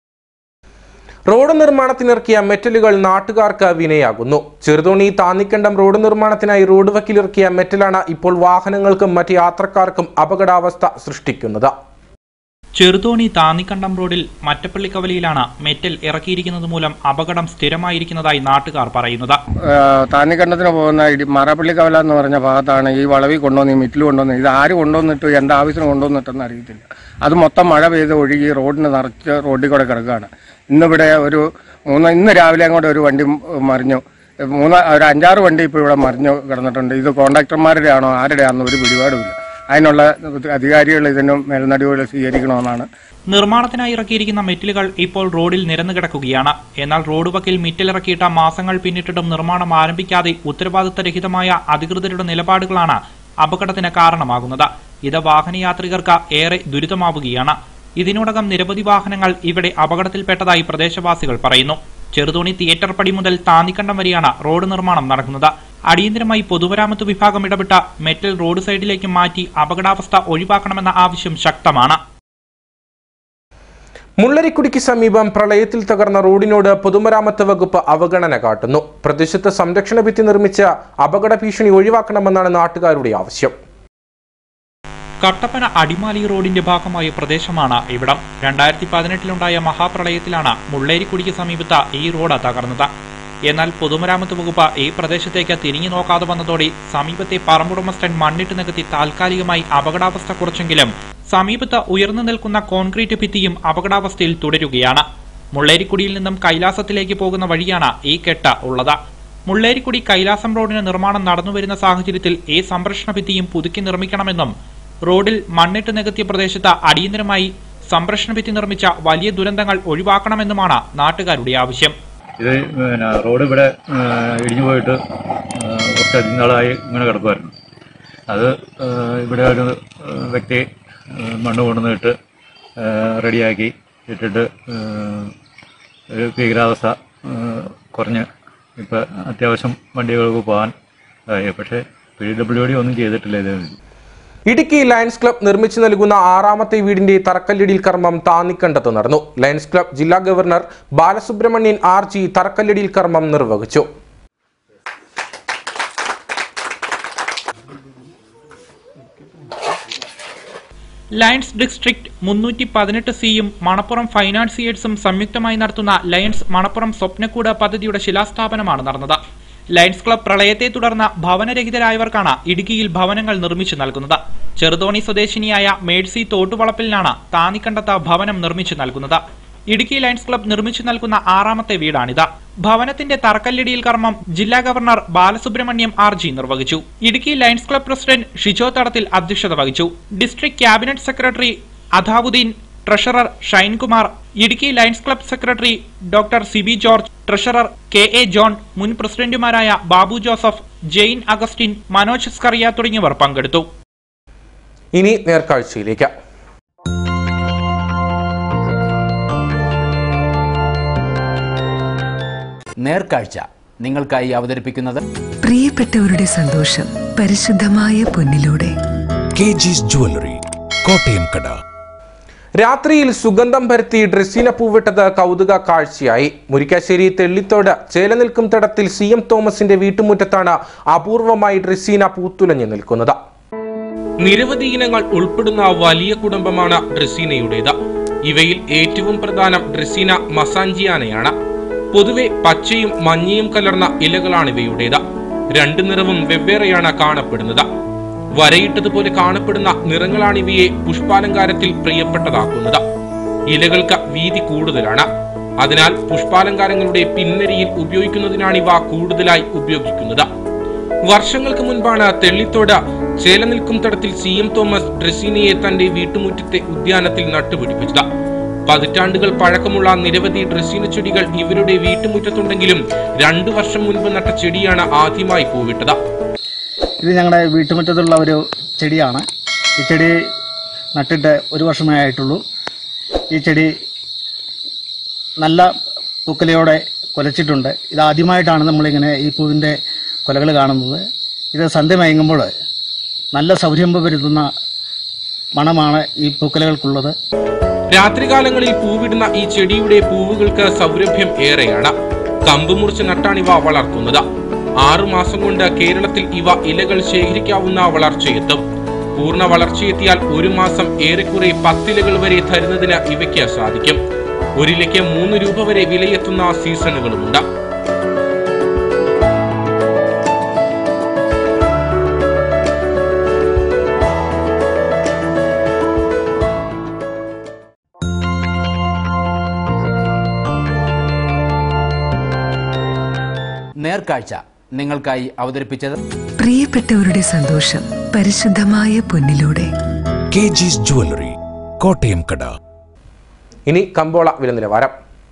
റോഡ് നിർമ്മാണത്തിനിറക്കിയ മെറ്റലുകൾ നാട്ടുകാർക്ക് വിനയാകുന്നു ചെറുതോണി താന്നിക്കണ്ടം റോഡ് നിർമ്മാണത്തിനായി റോഡ് വക്കിലിറക്കിയ മെറ്റലാണ് ഇപ്പോൾ വാഹനങ്ങൾക്കും മറ്റ് യാത്രക്കാർക്കും അപകടാവസ്ഥ സൃഷ്ടിക്കുന്നത് ചെറുതോണി താന്നിക്കണ്ടം റോഡിൽ മറ്റപ്പള്ളിക്കവലയിലാണ് മെറ്റൽ ഇറക്കിയിരിക്കുന്നത് മൂലം അപകടം സ്ഥിരമായിരിക്കുന്നതായി നാട്ടുകാർ പറയുന്നത് താന്നിക്കണ്ടത്തിന് പോകുന്ന ഇടി മറപ്പള്ളി കവല എന്ന് പറഞ്ഞ ഭാഗത്താണ് ഈ വളവിൽ കൊണ്ടുവന്ന് ഈ മിറ്റിൽ കൊണ്ടുവന്ന് ഇത് ആര് കൊണ്ടുവന്നിട്ട് എൻ്റെ ആവശ്യത്തിന് കൊണ്ടുവന്നിട്ടെന്ന് അറിയത്തില്ല അത് മൊത്തം മഴ പെയ്ത് ഒഴുകി റോഡിന് നിറച്ച് റോഡിൽ കൂടെ കിടക്കുകയാണ് ഇന്നിവിടെ ഒരു മൂന്ന് ഇന്ന് രാവിലെ കൂടെ ഒരു വണ്ടി മറിഞ്ഞു മൂന്ന് ഒരു അഞ്ചാറ് വണ്ടി ഇപ്പോൾ ഇവിടെ മറിഞ്ഞു കിടന്നിട്ടുണ്ട് ഇത് കോൺട്രാക്ടർമാരുടെ ആണോ ആരുടെ ആണെന്ന് ഒരു പിടിപാടുമില്ല അതിനുള്ള അധികാരികൾ ഇതിന് മേൽനടപടികൾ സ്വീകരിക്കണമെന്നാണ് നിർമ്മാണത്തിനായി ഇറക്കിയിരിക്കുന്ന മെറ്റലുകൾ ഇപ്പോൾ റോഡിൽ നിരന്നു കിടക്കുകയാണ് എന്നാൽ റോഡ് വക്കിൽ മിറ്റലിറക്കിയിട്ട മാസങ്ങൾ പിന്നിട്ടിട്ടും നിർമ്മാണം ആരംഭിക്കാതെ ഉത്തരവാദിത്തരഹിതമായ അധികൃതരുടെ നിലപാടുകളാണ് അപകടത്തിന് കാരണമാകുന്നത് ഇത് വാഹനയാത്രികർക്ക് ഏറെ ദുരിതമാവുകയാണ് ഇതിനോടകം നിരവധി വാഹനങ്ങൾ ഇവിടെ അപകടത്തിൽപ്പെട്ടതായി പ്രദേശവാസികൾ പറയുന്നു ചെറുതോണി തിയേറ്റർ പടി മുതൽ താന്നിക്കണ്ടം വരെയാണ് റോഡ് നിർമ്മാണം നടക്കുന്നത് അടിയന്തരമായി പൊതുമരാമത്ത് വിഭാഗം ഇടപെട്ട മെറ്റൽ റോഡ് സൈഡിലേക്ക് മാറ്റി അപകടാവസ്ഥ ഒഴിവാക്കണമെന്ന ആവശ്യം ശക്തമാണ് മുള്ളരിക്കുടിക്ക് സമീപം പ്രളയത്തിൽ തകർന്ന റോഡിനോട് പൊതുമരാമത്ത് വകുപ്പ് അവഗണന കാട്ടുന്നു പ്രദേശത്ത് സംരക്ഷണ ഭിത്തി നിർമ്മിച്ച അപകട ഭീഷണി ഒഴിവാക്കണമെന്നാണ് നാട്ടുകാരുടെ ആവശ്യം കട്ടപ്പന അടിമാലി റോഡിന്റെ ഭാഗമായ പ്രദേശമാണ് ഇവിടം രണ്ടായിരത്തി പതിനെട്ടിലുണ്ടായ മഹാപ്രളയത്തിലാണ് മുള്ളേരിക്കുടിക്ക് സമീപത്ത് ഈ റോഡ് തകർന്നത് എന്നാൽ പൊതുമരാമത്ത് വകുപ്പ് ഈ പ്രദേശത്തേക്ക് തിരിഞ്ഞു നോക്കാതെ വന്നതോടെ സമീപത്തെ പറമ്പുടമസ്ഥൻ മണ്ണിട്ട് നികത്തി താൽക്കാലികമായി അപകടാവസ്ഥ കുറച്ചെങ്കിലും സമീപത്ത് ഉയർന്നു നിൽക്കുന്ന കോൺക്രീറ്റ് ഭിത്തിയും അപകടാവസ്ഥയിൽ തുടരുകയാണ് മുള്ളേരിക്കുടിയിൽ നിന്നും കൈലാസത്തിലേക്ക് പോകുന്ന വഴിയാണ് ഈ കെട്ട് ഉള്ളത് മുള്ളേരിക്കുടി കൈലാസം റോഡിന് നിർമ്മാണം നടന്നുവരുന്ന സാഹചര്യത്തിൽ ഈ സംരക്ഷണ ഭിത്തിയും പുതുക്കി നിർമ്മിക്കണമെന്നും റോഡിൽ മണ്ണിട്ട് നികത്തിയ പ്രദേശത്ത് അടിയന്തരമായി സംരക്ഷണ ഭിത്തി നിർമ്മിച്ച വലിയ ദുരന്തങ്ങൾ ഒഴിവാക്കണമെന്നുമാണ് നാട്ടുകാരുടെ ആവശ്യം ഇത് പിന്നെ റോഡ് ഇവിടെ ആ, ഇടിഞ്ഞു പോയിട്ട് ആ, കുറച്ചധികം നാളായി ഇങ്ങനെ കിടക്കുമായിരുന്നു അത് ആ, ഇവിടെ ഒരു ആ, വ്യക്തി ആ, മണ്ണ് കൊണ്ടുവന്നിട്ട് ആ, റെഡിയാക്കി ഇട്ടിട്ട് ആ, ഒരു ഭീകരാവസ്ഥ ആ, കുറഞ്ഞ് ഇപ്പം അത്യാവശ്യം വണ്ടികൾക്ക് പോകാൻ ആയി പക്ഷേ പി ഡബ്ല്യു ഡി ഒന്നും ചെയ്തിട്ടില്ല ഇത് ഇടുക്കി ലയൺസ് ക്ലബ് നിർമ്മിച്ചു നൽകുന്ന ആറാമത്തെ വീടിന്റെ തറക്കല്ലിടിയിൽ കർമ്മം താന്നിക്കണ്ടത്ത് നടന്നു ലയൺസ് ക്ലബ് ജില്ലാ ഗവർണർ ബാലസുബ്രഹ്മണ്യൻ ആർ ജി തറക്കല്ലിടിയിൽ കർമ്മം നിർവഹിച്ചു ലയൺസ് ഡിസ്ട്രിക്ട് മുന്നൂറ്റി പതിനെട്ട് സിയും മണപ്പുറം ഫൈനാൻസിയേഴ്സും സംയുക്തമായി നടത്തുന്ന ലയൺസ് മണപ്പുറം സ്വപ്നക്കൂട് പദ്ധതിയുടെ ശിലാസ്ഥാപനമാണ് നടന്നത് ലയൺസ് ക്ലബ് പ്രളയത്തെ തുടർന്ന് ഭവനരഹിതരായവർക്കാണ് ഇടുക്കിയിൽ ഭവനങ്ങൾ നിർമ്മിച്ചു നൽകുന്നത് ചെറുതോണി സ്വദേശിനിയായ മേഴ്സി തോട്ടുവളപ്പിലാണ് താന്നിക്കണ്ടത്ത് ഭവനം നിർമ്മിച്ചു നൽകുന്നത് ഇടുക്കി ലയൺസ് ക്ലബ് നിർമ്മിച്ചു നൽകുന്ന ആറാമത്തെ വീടാണിത് ഭവനത്തിന്റെ തറക്കല്ലിടിയിൽ കർമ്മം ജില്ലാ ഗവർണർ ബാലസുബ്രഹ്മണ്യം ആർ ജി നിർവഹിച്ചു Idukki Lions club president Shijo Thadathil അധ്യക്ഷത വഹിച്ചു district cabinet secretary Athavudheen treasurer Shainkumar Idukki Lions club secretary doctor Siby George treasurer K A John മുൻ പ്രസിഡന്റുമാരായ ബാബു ജോസഫ് ജെയിൻ അഗസ്റ്റിൻ മനോജ് സ്കറിയ തുടങ്ങിയവർ പങ്കെടുത്തു ഇനി നേർക്കാഴ്ചയിലേക്ക് നേർക്കാഴ്ച നിങ്ങൾക്കായി അവതരിപ്പിക്കുന്നത് പ്രിയപ്പെട്ടവരുടെ സന്തോഷം പരിശുദ്ധമായ പൊന്നിലൂടെ കെ ജിസ് ജുവല്ലറി കോട്ടയം കട രാത്രിയിൽ സുഗന്ധം പരത്തി ഡ്രസ്സിന പൂവിട്ടത് കൗതുക കാഴ്ചയായി മുരിക്കാശ്ശേരി തെള്ളിത്തോട് ചേലനിൽക്കും തടത്തിൽ സി എം തോമസിന്റെ വീട്ടുമുറ്റത്താണ് അപൂർവമായി ഡ്രസ്സിന പൂത്തുലഞ്ഞു നിൽക്കുന്നത് നിരവധി ഇനങ്ങൾ ഉൾപ്പെടുന്ന വലിയ കുടുംബമാണ് ഡ്രസീനയുടേത് ഇവയിൽ ഏറ്റവും പ്രധാനം ഡ്രസീന മസാഞ്ചിയാനയാണ് പൊതുവെ പച്ചയും മഞ്ഞയും കലർന്ന ഇലകളാണ് ഇവയുടേത് രണ്ടു നിറവും വെവ്വേറെയാണ് കാണപ്പെടുന്നത് വരയിട്ടതുപോലെ കാണപ്പെടുന്ന നിറങ്ങളാണ് ഇവയെ പുഷ്പാലങ്കാരത്തിൽ പ്രിയപ്പെട്ടതാക്കുന്നത് ഇലകൾക്ക് വീതി കൂടുതലാണ് അതിനാൽ പുഷ്പാലങ്കാരങ്ങളുടെ പിന്നരിയിൽ ഉപയോഗിക്കുന്നതിനാണ് ഇവ കൂടുതലായി ഉപയോഗിക്കുന്നത് വർഷങ്ങൾക്ക് മുൻപാണ് തെള്ളിത്തോട് ചേലനിൽക്കും തടത്തിൽ സി എം തോമസ് ഡ്രസീനയെ തന്റെ വീട്ടുമുറ്റത്തെ ഉദ്യാനത്തിൽ നട്ടുപിടിപ്പിച്ചത് പതിറ്റാണ്ടുകൾ പഴക്കമുള്ള നിരവധി ഡ്രസീന ചെടികൾ ഇവരുടെ വീട്ടുമുറ്റത്തുണ്ടെങ്കിലും രണ്ടു വർഷം മുൻപ് നട്ട ചെടിയാണ് ആദ്യമായി പൂവിട്ടത് ഇത് ഞങ്ങളുടെ വീട്ടുമുറ്റത്തുള്ള ഒരു ചെടിയാണ് ഈ ചെടി നട്ടിട്ട് ഒരു വർഷമേ ആയിട്ടുള്ളൂ ഈ ചെടി നല്ല പൂക്കലയോടെ കുലച്ചിട്ടുണ്ട് ഇത് ആദ്യമായിട്ടാണ് നമ്മളിങ്ങനെ ഈ പൂവിൻ്റെ കൊലകൾ കാണുന്നത് ഇത് സന്ധ്യ മയങ്ങുമ്പോൾ നല്ല സൗരംഭം വരുത്തുന്ന മണമാണ് ഈ പൂക്കലകൾക്കുള്ളത് രാത്രികാലങ്ങളിൽ പൂവിടുന്ന ഈ ചെടിയുടെ പൂവുകൾക്ക് സൗരഭ്യം ഏറെയാണ് കമ്പ് മുറിച്ച് നട്ടാണ് ഇവ വളർത്തുന്നത് ആറു മാസം കൊണ്ട് കേരളത്തിൽ ഇവ ഇലകൾ ശേഖരിക്കാവുന്ന വളർച്ചയെത്തും പൂർണ്ണ വളർച്ചയെത്തിയാൽ ഒരു മാസം ഏറെക്കുറെ പത്തിലകൾ വരെ തരുന്നതിന് ഇവയ്ക്ക് സാധിക്കും ഒരിലയ്ക്ക് മൂന്ന് രൂപ വരെ വിലയെത്തുന്ന സീസണുകളുമുണ്ട് നേർക്കാഴ്ച നിങ്ങൾക്കായി അവതരിപ്പിച്ചത് പ്രിയപ്പെട്ടവരുടെ സന്തോഷം പരിശുദ്ധമായ പൊന്നിലൂടെ കെ ജിസ് ജുവല്ലറി കോട്ടയം കട ഇനി കമ്പോള വില നിലവാരം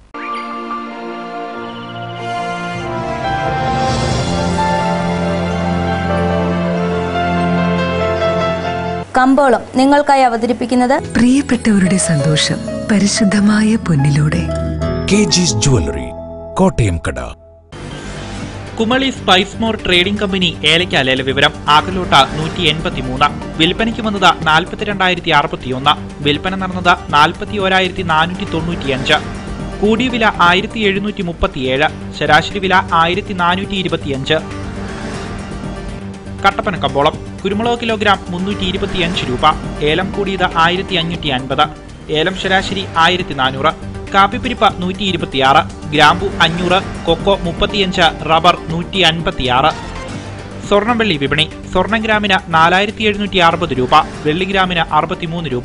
കമ്പോളം നിങ്ങൾക്കായി അവതരിപ്പിക്കുന്നത് പ്രിയപ്പെട്ടവരുടെ സന്തോഷം പരിശുദ്ധമായ പൊന്നിലൂടെ കെ ജിസ് ജുവല്ലറി കോട്ടയം കട Kumily spice more trading company ഏലയ്ക്ക ലേല വിവരം ആകലോട്ട നൂറ്റി എൺപത്തി മൂന്ന് വിൽപ്പനയ്ക്ക് വന്നത് നാൽപ്പത്തിരണ്ടായിരത്തി അറുപത്തിയൊന്ന് വിൽപ്പന നടന്നത് നാൽപ്പത്തി ഒരായിരത്തി നാനൂറ്റി തൊണ്ണൂറ്റിയഞ്ച് കൂടിയ വില ആയിരത്തി എഴുന്നൂറ്റി മുപ്പത്തിയേഴ് ശരാശരി വില ആയിരത്തി നാനൂറ്റി ഇരുപത്തിയഞ്ച് കട്ടപ്പന കമ്പോളം കുരുമുളക് കിലോഗ്രാം മുന്നൂറ്റി ഇരുപത്തിയഞ്ച് രൂപ ഏലം കൂടിയത് ആയിരത്തി അഞ്ഞൂറ്റി അൻപത് ഏലം ശരാശരി ആയിരത്തി നാനൂറ് കാപ്പിപ്പിരിപ്പ് നൂറ്റി ഇരുപത്തിയാറ് ഗ്രാമ്പു അഞ്ഞൂറ് കൊക്കോ മുപ്പത്തിയഞ്ച് റബ്ബർ നൂറ്റി അൻപത്തിയാറ് സ്വർണം വെള്ളി വിപണി സ്വർണം ഗ്രാമിന് നാലായിരത്തി എഴുന്നൂറ്റി അറുപത് രൂപ വെള്ളി ഗ്രാമിന് അറുപത്തിമൂന്ന് രൂപ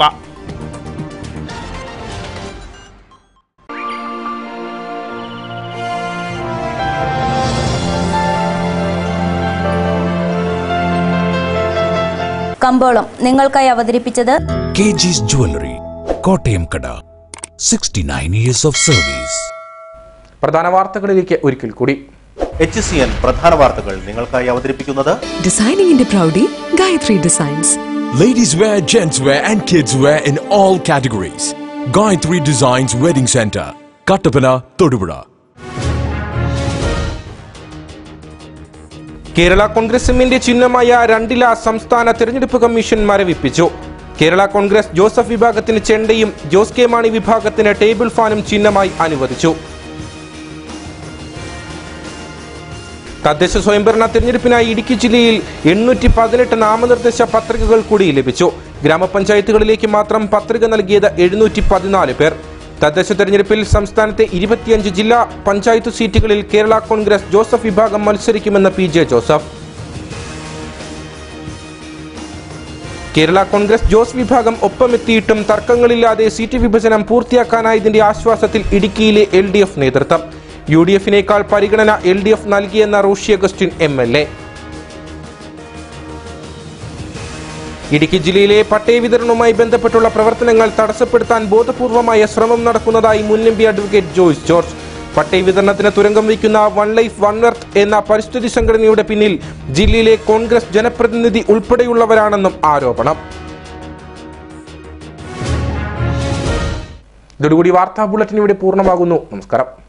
കമ്പോളം നിങ്ങൾക്കായി അവതരിപ്പിച്ചത് കെ ജിസ് ജുവല്ലറി കോട്ടയം കട sixty nine years of service പ്രധാന വാർത്തകളിലേക്ക് ഒരിക്കൽ കൂടി എച്ച് സി എൻ പ്രധാന വാർത്തകൾ നിങ്ങൾക്കായി അവതരിപ്പിക്കുന്നത് ഡിസൈനിങ്ങിന്റെ പ്രൗഢി Gayathri designs Ladies wear, gents wear, and kids wear in all categories. Gayatri Designs Wedding Center, Kattapana, Todupura. Kerala Congress എമ്മിന്റെ ചിഹ്നമായ രണ്ടില സംസ്ഥാന തെരഞ്ഞെടുപ്പ് കമ്മീഷൻ മരവിപ്പിച്ചു കേരള കോൺഗ്രസ് ജോസഫ് വിഭാഗത്തിന് ചെണ്ടയും ജോസ് കെ മാണി വിഭാഗത്തിന് ടേബിൾ ഫാനും ചിഹ്നമായി അനുവദിച്ചു തദ്ദേശ സ്വയംഭരണ തെരഞ്ഞെടുപ്പിനായി ഇടുക്കി ജില്ലയിൽ എണ്ണൂറ്റി പതിനെട്ട് നാമനിർദ്ദേശ പത്രികകൾ കൂടി ലഭിച്ചു ഗ്രാമപഞ്ചായത്തുകളിലേക്ക് മാത്രം പത്രിക നൽകിയത് എഴുന്നൂറ്റി പതിനാല് പേർ തദ്ദേശ തെരഞ്ഞെടുപ്പിൽ സംസ്ഥാനത്തെ ഇരുപത്തിയഞ്ച് ജില്ലാ പഞ്ചായത്ത് സീറ്റുകളിൽ കേരള കോൺഗ്രസ് ജോസഫ് വിഭാഗം മത്സരിക്കുമെന്ന് P J Joseph Kerala Congress Jose വിഭാഗം ഒപ്പമെത്തിയിട്ടും തർക്കങ്ങളില്ലാതെ സീറ്റ് വിഭജനം പൂർത്തിയാക്കാനായതിന്റെ ആശ്വാസത്തിൽ ഇടുക്കിയിലെ എൽ ഡി എഫ് നേതൃത്വം യു ഡി എഫിനേക്കാൾ പരിഗണന എൽ ഡി എഫ് നൽകിയെന്ന Roshy Augustine M L A Idukki ജില്ലയിലെ പട്ടയ വിതരണവുമായി ബന്ധപ്പെട്ടുള്ള പ്രവർത്തനങ്ങൾ തടസ്സപ്പെടുത്താൻ ബോധപൂർവമായ ശ്രമം നടക്കുന്നതായി മുൻ M P advocate Joyce George പട്ടയ വിതരണത്തിന് തുരങ്കം വയ്ക്കുന്ന വൺ ലൈഫ് വൺ എർത്ത് എന്ന പരിസ്ഥിതി സംഘടനയുടെ പിന്നിൽ ജില്ലയിലെ കോൺഗ്രസ് ജനപ്രതിനിധി ഉൾപ്പെടെയുള്ളവരാണെന്നും ആരോപണം ഇതോടുകൂടി വാർത്താ ബുള്ളറ്റിൻ ഇവിടെ പൂർണ്ണമാകുന്നു നമസ്കാരം